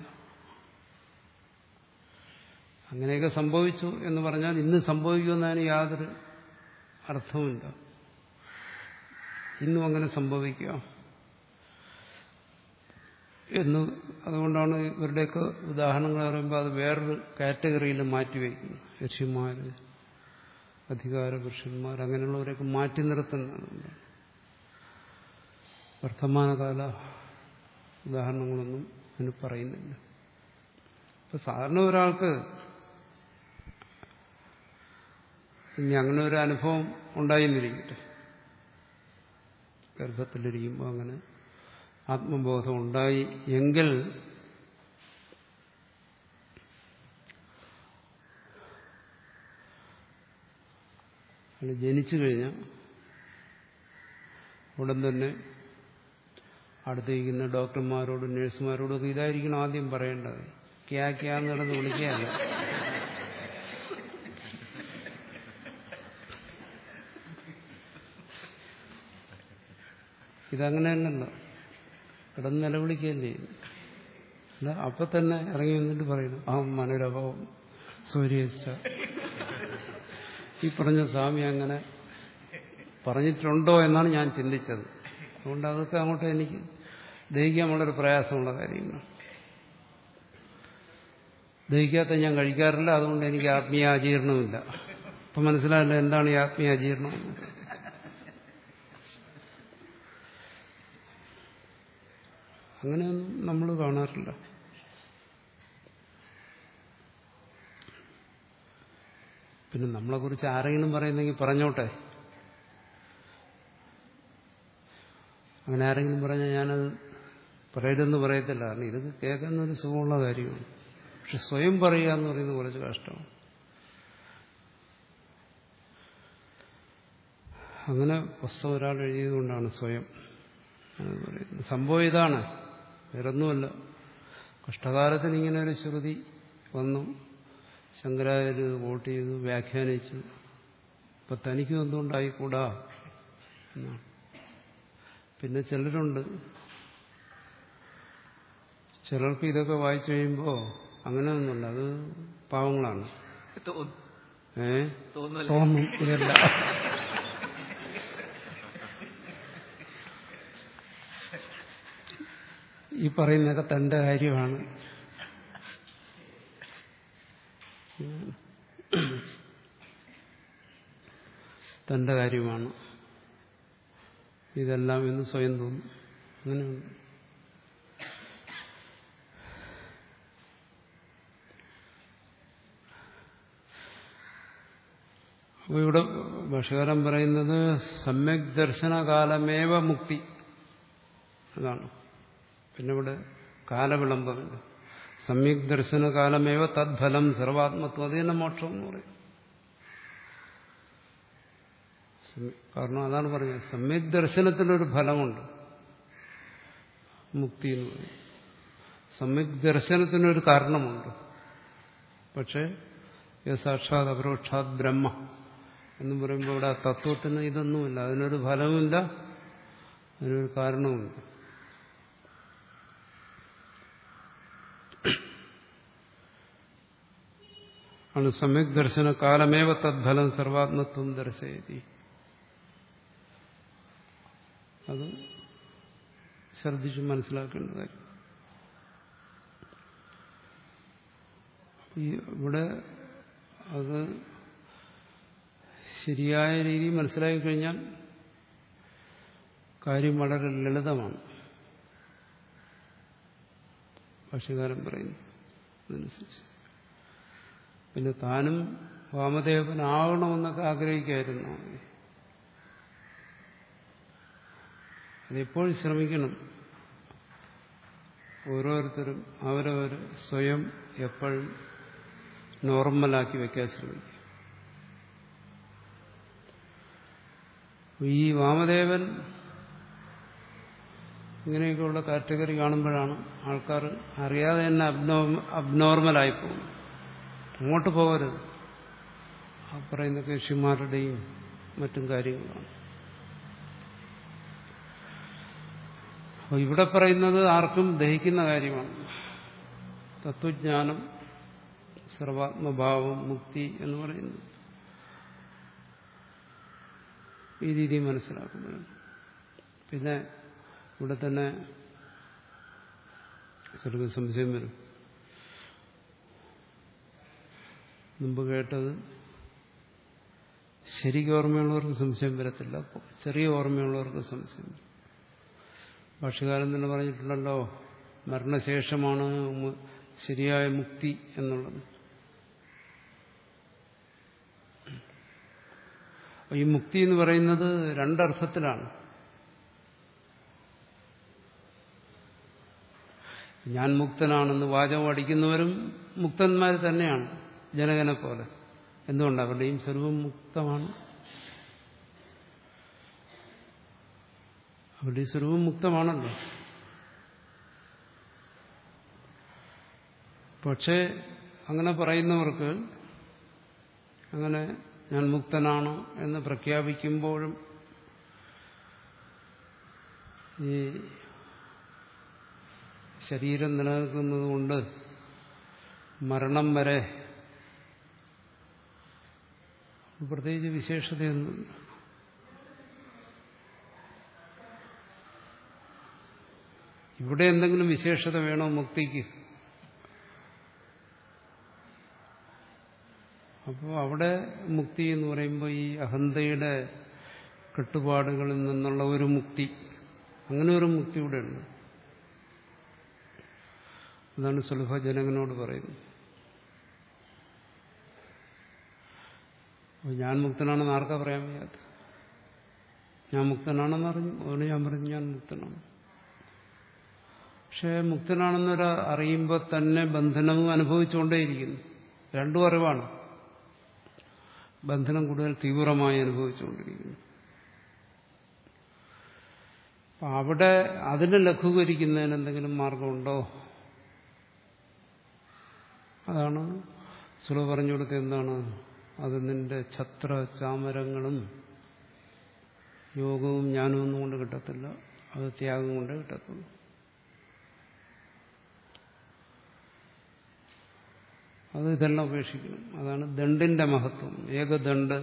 അങ്ങനെയൊക്കെ സംഭവിച്ചു എന്ന് പറഞ്ഞാൽ ഇന്ന് സംഭവിക്കുമെന്നതിന് യാതൊരു അർത്ഥവുമില്ല ഇന്നും അങ്ങനെ സംഭവിക്കുക എന്ന് അതുകൊണ്ടാണ് ഇവരുടെയൊക്കെ ഉദാഹരണങ്ങൾ പറയുമ്പോൾ അത് വേറൊരു കാറ്റഗറിയിൽ മാറ്റിവെക്കുന്നു ഋഷിമാർ അധികാര പുരുഷന്മാർ അങ്ങനെയുള്ളവരെയൊക്കെ മാറ്റി നിർത്തുന്നതുകൊണ്ട് വർത്തമാനകാല ഉദാഹരണങ്ങളൊന്നും അതിന് പറയുന്നില്ല ഇപ്പൊ സാധാരണ ഒരാൾക്ക് ഇനി അങ്ങനെ ഒരു അനുഭവം ഉണ്ടായിരുന്നിരിക്കട്ടെ ഗർഭത്തിലിരിക്കുമ്പോൾ അങ്ങനെ ആത്മബോധം ഉണ്ടായി എങ്കിൽ അയാൾ ജനിച്ചു കഴിഞ്ഞാൽ ഉടൻ തന്നെ അടുത്തിരിക്കുന്ന ഡോക്ടർമാരോടും നഴ്സുമാരോടും ഒക്കെ ഇതായിരിക്കണം ആദ്യം പറയേണ്ടത് ക്യാ ക്യാ നടന്ന് വിളിക്കുകയല്ല ഇതങ്ങനെ തന്നെയല്ല കിടന്ന് നിലവിളിക്കുകയല്ലേ അല്ല അപ്പൊ തന്നെ ഇറങ്ങി വന്നിട്ട് പറയുന്നു ആ മനോരഭാവം സൂര്യച്ച ഈ പറഞ്ഞ സ്വാമി അങ്ങനെ പറഞ്ഞിട്ടുണ്ടോ എന്നാണ് ഞാൻ ചിന്തിച്ചത് അതുകൊണ്ട് അതൊക്കെ അങ്ങോട്ട് എനിക്ക് ദഹിക്കാൻ വളരെ പ്രയാസമുള്ള കാര്യങ്ങളാണ് ദഹിക്കാത്ത ഞാൻ കഴിക്കാറില്ല അതുകൊണ്ട് എനിക്ക് ആത്മീയ ആചീർണമില്ല ഇപ്പൊ മനസ്സിലായല്ലോ എന്താണ് ഈ ആത്മീയ ആചീർണം അങ്ങനെയൊന്നും നമ്മൾ കാണാറില്ല പിന്നെ നമ്മളെക്കുറിച്ച് ആരെങ്കിലും പറയുന്നെങ്കിൽ പറഞ്ഞോട്ടെ അങ്ങനെ ആരെങ്കിലും പറഞ്ഞാൽ ഞാനത് പറയരുതെന്ന് പറയത്തില്ല കാരണം ഇതൊക്കെ കേൾക്കുന്ന ഒരു സുഖമുള്ള കാര്യമാണ് പക്ഷെ സ്വയം പറയുക എന്ന് പറയുന്നത് കുറച്ച് കഷ്ടമാണ് അങ്ങനെ പുസ്തകം ഒരാൾ എഴുതിയതുകൊണ്ടാണ് സ്വയം എന്ന് പറയുന്നത് സംഭവം ഇതാണ് വേറൊന്നുമല്ല കഷ്ടകാലത്തിന് ഇങ്ങനെ ഒരു ശ്രുതി വന്നു ശങ്കരാചാര്യ വോട്ട് ചെയ്തു വ്യാഖ്യാനിച്ചു ഇപ്പൊ തനിക്കും എന്തുകൊണ്ടായിക്കൂടാ എന്നാണ് പിന്നെ ചിലരുണ്ട് ചിലർക്ക് ഇതൊക്കെ വായിച്ചു കഴിയുമ്പോൾ അങ്ങനെയൊന്നുമില്ല അത് പാവങ്ങളാണ് തോന്നും ഏ തോന്നുമല്ലേ തോന്നും ഇതല്ല ഈ പറയുന്നതൊക്കെ തന്റെ കാര്യമാണ് തന്റെ കാര്യമാണ് ഇതെല്ലാം എന്ന് സ്വയം തോന്നും അങ്ങനെയുണ്ട് അപ്പോൾ ഇവിടെ ഭാഷകാരൻ പറയുന്നത് സമ്യക് ദർശനകാലമേവ മുക്തി അതാണ് പിന്നെ ഇവിടെ കാലവിളംബമില്ല സമ്യക് ദർശനകാലമേവ തദ്ഫലം സർവാത്മത്വം അത് തന്നെ മോക്ഷം എന്ന് പറയും സമ്യ- കാരണം അതാണ് പറഞ്ഞത് സമ്യക് ദർശനത്തിനൊരു ഫലമുണ്ട് മുക്തി എന്ന് പറയും സമ്യക് ദർശനത്തിനൊരു കാരണമുണ്ട് പക്ഷേ ഇത് സാക്ഷാത് അപരോക്ഷാത് ബ്രഹ്മ എന്ന് പറയുമ്പോൾ ഇവിടെ ആ തത്വത്തിന് ഇതൊന്നുമില്ല അതിനൊരു ഫലവുമില്ല അതിനൊരു കാരണവുമില്ല ആണ് സമ്യക് ദർശന കാലമേവ തദ്ഫലം സർവാത്മത്വം ദർശയതി അത് ശ്രദ്ധിച്ച് മനസ്സിലാക്കേണ്ട കാര്യം ഈ ഇവിടെ അത് ശരിയായ രീതിയിൽ മനസ്സിലാക്കി കഴിഞ്ഞാൽ കാര്യം വളരെ ലളിതമാണ് ഭാഷ്യകാരൻ പറയുന്നു അതനുസരിച്ച് പിന്നെ താനും വാമദേവനാവണമെന്നൊക്കെ ആഗ്രഹിക്കായിരുന്നു അതെപ്പോഴും ശ്രമിക്കണം ഓരോരുത്തരും അവരവർ സ്വയം എപ്പോഴും നോർമലാക്കി വയ്ക്കാൻ ശ്രമിക്കുക ഈ വാമദേവൻ ഇങ്ങനെയൊക്കെയുള്ള കാറ്റഗറി കാണുമ്പോഴാണ് ആൾക്കാർ അറിയാതെ തന്നെ അബ്നോ അബ്നോർമലായി പോകും അങ്ങോട്ട് പോകരുത് ആ പറയുന്ന കൃഷിമാരുടെയും മറ്റും കാര്യങ്ങളാണ് അപ്പോൾ ഇവിടെ പറയുന്നത് ആർക്കും ദഹിക്കുന്ന കാര്യമാണ് തത്വജ്ഞാനം സർവാത്മഭാവം മുക്തി എന്ന് പറയുന്നത് ഈ രീതിയിൽ മനസ്സിലാക്കുന്നത് പിന്നെ ഇവിടെ തന്നെ ചെറുക്ക് സംശയം വരും മുമ്പ് കേട്ടത് ശരിക്കും ഓർമ്മയുള്ളവർക്ക് സംശയം വരത്തില്ല ചെറിയ ഓർമ്മയുള്ളവർക്ക് സംശയം വരും ഭാഷകാലം തന്നെ പറഞ്ഞിട്ടുണ്ടല്ലോ മരണശേഷമാണ് ശരിയായ മുക്തി എന്നുള്ളത് ഈ മുക്തി എന്ന് പറയുന്നത് രണ്ടർത്ഥത്തിലാണ് ഞാൻ മുക്തനാണെന്ന് വാചകം അടിക്കുന്നവരും മുക്തന്മാർ തന്നെയാണ് ജനകനെ പോലെ എന്തുകൊണ്ട് അവരുടെയും സർവം മുക്തമാണ് അവരുടെ സർവം മുക്തമാണല്ലോ പക്ഷേ അങ്ങനെ പറയുന്നവർക്ക് അങ്ങനെ ഞാൻ മുക്തനാണ് എന്ന് പ്രഖ്യാപിക്കുമ്പോഴും ഈ ശരീരം നിലനിൽക്കുന്നത് കൊണ്ട് മരണം വരെ പ്രത്യേകിച്ച് വിശേഷതയൊന്നുമില്ല ഇവിടെ എന്തെങ്കിലും വിശേഷത വേണോ മുക്തിക്ക് അപ്പോൾ അവിടെ മുക്തി എന്ന് പറയുമ്പോൾ ഈ അഹന്തയുടെ കെട്ടുപാടുകളിൽ നിന്നുള്ള ഒരു മുക്തി അങ്ങനെ ഒരു മുക്തി ഇവിടെ ഉണ്ട് അതാണ് സുലഭജനകനോട് പറയുന്നത് അപ്പോൾ ഞാൻ മുക്തനാണെന്ന് ആർക്കാ പറയാൻ വയ്യാത്ത ഞാൻ മുക്തനാണെന്ന് അറിഞ്ഞു അതുകൊണ്ട് ഞാൻ പറഞ്ഞു ഞാൻ മുക്തനാണ് പക്ഷേ മുക്തനാണെന്നൊരു അറിയുമ്പോൾ തന്നെ ബന്ധനവും അനുഭവിച്ചുകൊണ്ടേയിരിക്കുന്നു രണ്ടും അറിവാണ് ബന്ധനം കൂടുതൽ തീവ്രമായി അനുഭവിച്ചുകൊണ്ടിരിക്കുന്നു അപ്പം അവിടെ അതിനെ ലഘൂകരിക്കുന്നതിന് എന്തെങ്കിലും മാർഗമുണ്ടോ അതാണ് സുള പറഞ്ഞു കൊടുത്ത എന്താണ് അത് നിന്റെ ഛത്ര ചാമരങ്ങളും യോഗവും ജ്ഞാനവും ഒന്നും കൊണ്ട് കിട്ടത്തില്ല അത് ത്യാഗം കൊണ്ടേ കിട്ടത്തുള്ളൂ അത് ഇതെല്ലാം ഉപേക്ഷിക്കണം അതാണ് ദണ്ടിന്റെ മഹത്വം ഏകദണ്ട്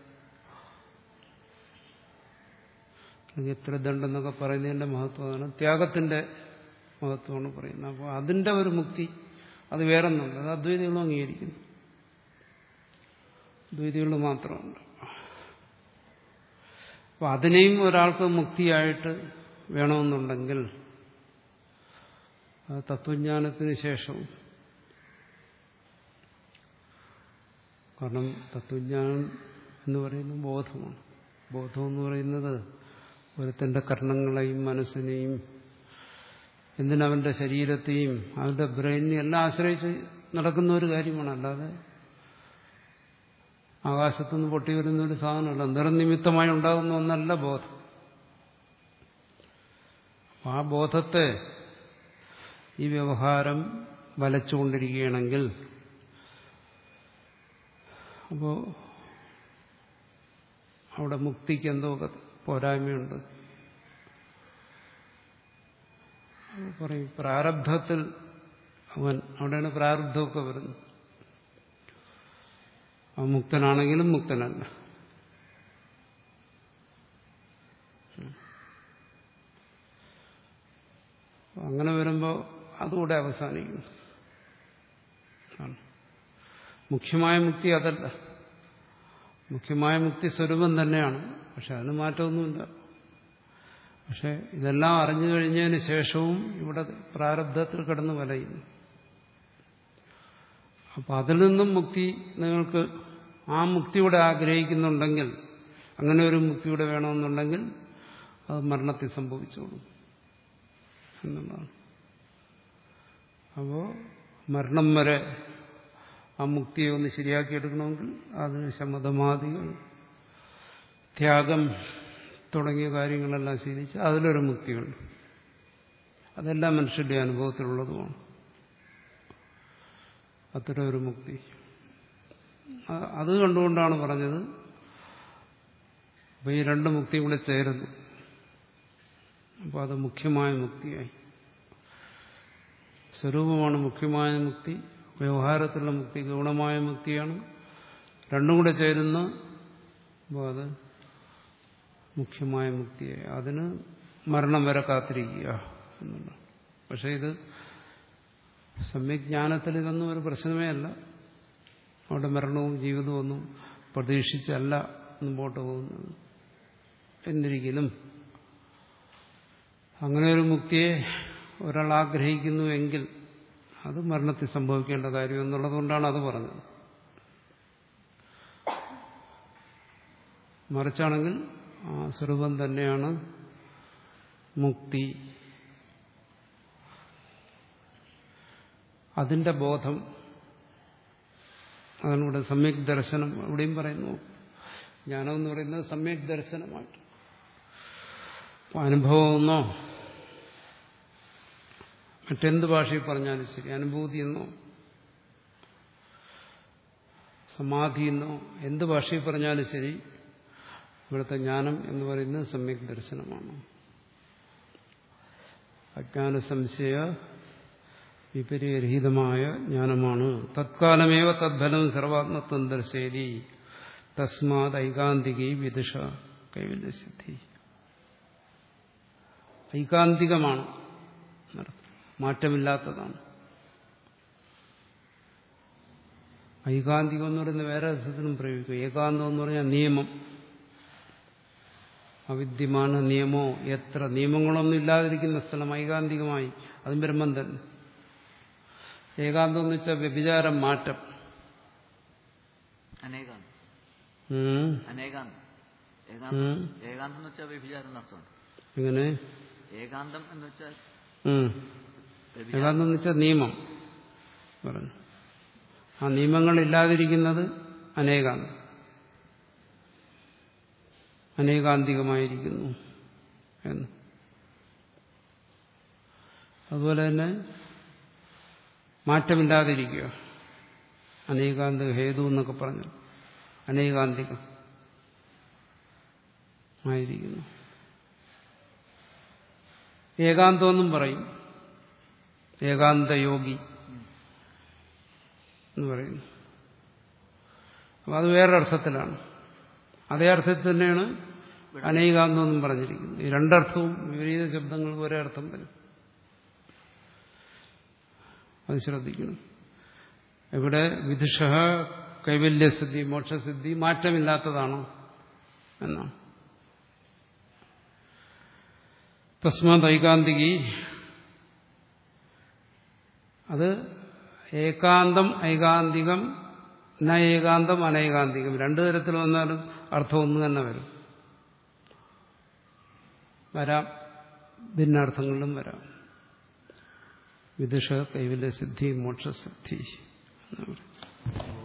അല്ലെങ്കിൽ എത്ര ദണ്ടെന്നൊക്കെ പറയുന്നതിന്റെ മഹത്വം അതാണ് ത്യാഗത്തിന്റെ മഹത്വമാണ് പറയുന്നത് അപ്പോൾ അതിന്റെ ഒരു മുക്തി അത് വേറൊന്നുണ്ട് അത് അദ്വൈതികളും അംഗീകരിക്കുന്നു ദ്വൈതികൾ മാത്രമുണ്ട് അപ്പോൾ അതിനെയും ഒരാൾക്ക് മുക്തിയായിട്ട് വേണമെന്നുണ്ടെങ്കിൽ തത്വജ്ഞാനത്തിന് ശേഷവും കാരണം തത്വജ്ഞാനം എന്ന് പറയുന്നത് ബോധമാണ് ബോധം എന്ന് പറയുന്നത് ഒരുത്തന്റെ കർണങ്ങളെയും മനസ്സിനെയും എന്തിനവന്റെ ശരീരത്തെയും അവന്റെ ബ്രെയിനിനെ എല്ലാം ആശ്രയിച്ച് നടക്കുന്ന ഒരു കാര്യമാണ് അല്ലാതെ ആകാശത്തുനിന്ന് പൊട്ടി വരുന്ന ഒരു സാധനമല്ല നിറനിമിത്തമായി ഉണ്ടാകുന്ന ഒന്നല്ല ബോധം ആ ബോധത്തെ ഈ വ്യവഹാരം വലച്ചുകൊണ്ടിരിക്കുകയാണെങ്കിൽ അപ്പോൾ അവിടെ മുക്തിക്ക് എന്തോ പോരായ്മയുണ്ട് പറയും പ്രാരബ്ധത്തിൽ അവൻ അവിടെയാണ് പ്രാരബ്ധമൊക്കെ വരുന്നത് അവൻ മുക്തനാണെങ്കിലും മുക്തനല്ല അങ്ങനെ വരുമ്പോൾ അതുകൂടെ അവസാനിക്കും മുഖ്യമായ മുക്തി അതല്ല മുഖ്യമായ മുക്തി സ്വരൂപം തന്നെയാണ് പക്ഷെ അതിന് മാറ്റമൊന്നുമില്ല പക്ഷെ ഇതെല്ലാം അറിഞ്ഞു കഴിഞ്ഞതിന് ശേഷവും ഇവിടെ പ്രാരബ്ധത്തിൽ കിടന്ന് വലയുന്നു അപ്പൊ അതിൽ നിന്നും മുക്തി നിങ്ങൾക്ക് ആ മുക്തിയുടെ ആഗ്രഹിക്കുന്നുണ്ടെങ്കിൽ അങ്ങനെ ഒരു മുക്തിയുടെ വേണമെന്നുണ്ടെങ്കിൽ അത് മരണത്തിൽ സംഭവിച്ചോളും എന്നുള്ളതാണ് അപ്പോൾ മരണം വരെ ആ മുക്തിയെ ഒന്ന് ശരിയാക്കിയെടുക്കണമെങ്കിൽ അതിന് ശമതമാദികൾ ത്യാഗം തുടങ്ങിയ കാര്യങ്ങളെല്ലാം ശീലിച്ച് അതിലൊരു മുക്തിയുണ്ട് അതെല്ലാം മനുഷ്യന്റെ അനുഭവത്തിലുള്ളതുമാണ് അത്തരം ഒരു മുക്തി അ- അത് കണ്ടുകൊണ്ടാണ് പറഞ്ഞത് അപ്പൊ ഈ രണ്ട് മുക്തിയും കൂടെ ചേരുന്നു അപ്പോൾ അത് മുഖ്യമായ മുക്തിയായി സ്വരൂപമാണ് മുഖ്യമായ മുക്തി വ്യവഹാരത്തിലുള്ള മുക്തി ഗൗണമായ മുക്തിയാണ് രണ്ടും കൂടെ ചേരുന്ന അപ്പോൾ അത് മുഖ്യമായ മുക്തിയായി അതിന് മരണം വരെ കാത്തിരിക്കുക എന്നുള്ളതാണ് പക്ഷെ ഇത് സമ്യജ്ഞാനത്തിൽ ഇതൊന്നും ഒരു പ്രശ്നമേ അല്ല അവിടെ മരണവും ജീവിതവും ഒന്നും പ്രതീക്ഷിച്ചല്ല മുമ്പോട്ട് പോകുന്നത് എന്നിരിക്കലും അങ്ങനെ ഒരു മുക്തിയെ ഒരാൾ ആഗ്രഹിക്കുന്നുവെങ്കിൽ അത് മരണത്തിൽ സംഭവിക്കേണ്ട കാര്യം എന്നുള്ളതുകൊണ്ടാണ് അത് പറഞ്ഞത് മറിച്ചാണെങ്കിൽ ആ സ്വരൂപം തന്നെയാണ് മുക്തി അതിന്റെ ബോധം അതാണ് ഇവിടെ സമ്യക് ദർശനം ഇവിടെയും പറയുന്നു ജ്ഞാനം എന്ന് പറയുന്നത് സമ്യക് ദർശനമായിട്ട് അനുഭവമെന്നോ മറ്റെന്ത് ഭാഷയിൽ പറഞ്ഞാലും ശരി അനുഭൂതി എന്നോ സമാധി എന്നോ എന്ത് ഭാഷയിൽ പറഞ്ഞാലും ശരി ഇവിടുത്തെ ജ്ഞാനം എന്ന് പറയുന്നത് സമ്യക് ദർശനമാണ് അജ്ഞാന സംശയ വിപര്യരഹിതമായ ജ്ഞാനമാണ് തത്കാലമേവ തദ്ഫലം സർവാത്മത്വം ദർശേരി തസ്മാത് ഐകാന്തികി വിദുഷ കൈവല്യസിദ്ധി ഐകാന്തികമാണ് എന്നർത്ഥം. മാറ്റമില്ലാത്തതാണ് ഐകാന്തികം എന്ന് പറയുന്നത് വേറെ അർത്ഥത്തിനും പ്രയോഗിക്കും ഏകാന്തം എന്ന് പറഞ്ഞാൽ നിയമം അവിദ്യമാണ് നിയമോ എത്ര നിയമങ്ങളൊന്നും ഇല്ലാതിരിക്കുന്ന സ്ഥലം ഐകാന്തികമായി അതും ബ്രഹ്മം തന്നെ ഏകാന്തം എന്ന് വെച്ചാൽ വ്യഭിചാരം മാറ്റം അനേകാന്തം ഉം. അനേകാന്തം ഏകാന്തം ഉം. ഏകാന്തം എന്ന് വെച്ചാൽ വ്യഭിചാരം എന്നർത്ഥമുണ്ട് എങ്ങനെ ഏകാന്തം എന്ന് വെച്ചാൽ ഉം. വ്യഭിചാരം ഏകാന്തം എന്ന് വെച്ചാൽ നിയമം പറഞ്ഞു ആ നിയമങ്ങൾ ഇല്ലാതിരിക്കുന്നത് അനേകാന്തം അനേകാന്തികമായിരിക്കുന്നു എന്ന് അതുപോലെ തന്നെ മാറ്റമില്ലാതിരിക്കുക അനേകാന്തിക ഹേതു എന്നൊക്കെ പറഞ്ഞു അനേകാന്തികം ആയിരിക്കുന്നു ഏകാന്തമെന്നും പറയും ഏകാന്തയോഗി എന്ന് പറയുന്നു അപ്പം അത് വേറൊരർത്ഥത്തിലാണ് അതേ അർത്ഥത്തിൽ തന്നെയാണ് അനേകാന്തം എന്നും പറഞ്ഞിരിക്കുന്നത് ഈ രണ്ടർത്ഥവും വിപരീത ശബ്ദങ്ങൾക്ക് ഒരേ അർത്ഥം വരും അത് ശ്രദ്ധിക്കണം ഇവിടെ വിദുഷ കൈവല്യസിദ്ധി മോക്ഷസിദ്ധി മാറ്റമില്ലാത്തതാണോ എന്നാണ് തസ്മാത് ഐകാന്തികി അത് ഏകാന്തം ഐകാന്തികം ന ഏകാന്തം അനൈകാന്തികം രണ്ടു തരത്തിൽ വന്നാലും അർത്ഥം ഒന്ന് തന്നെ വരും വരാം ഭിന്നാർത്ഥങ്ങളിലും വരാം വിദുഷ കൈവല്യസിദ്ധി മോക്ഷസിദ്ധി എന്ന് പറയും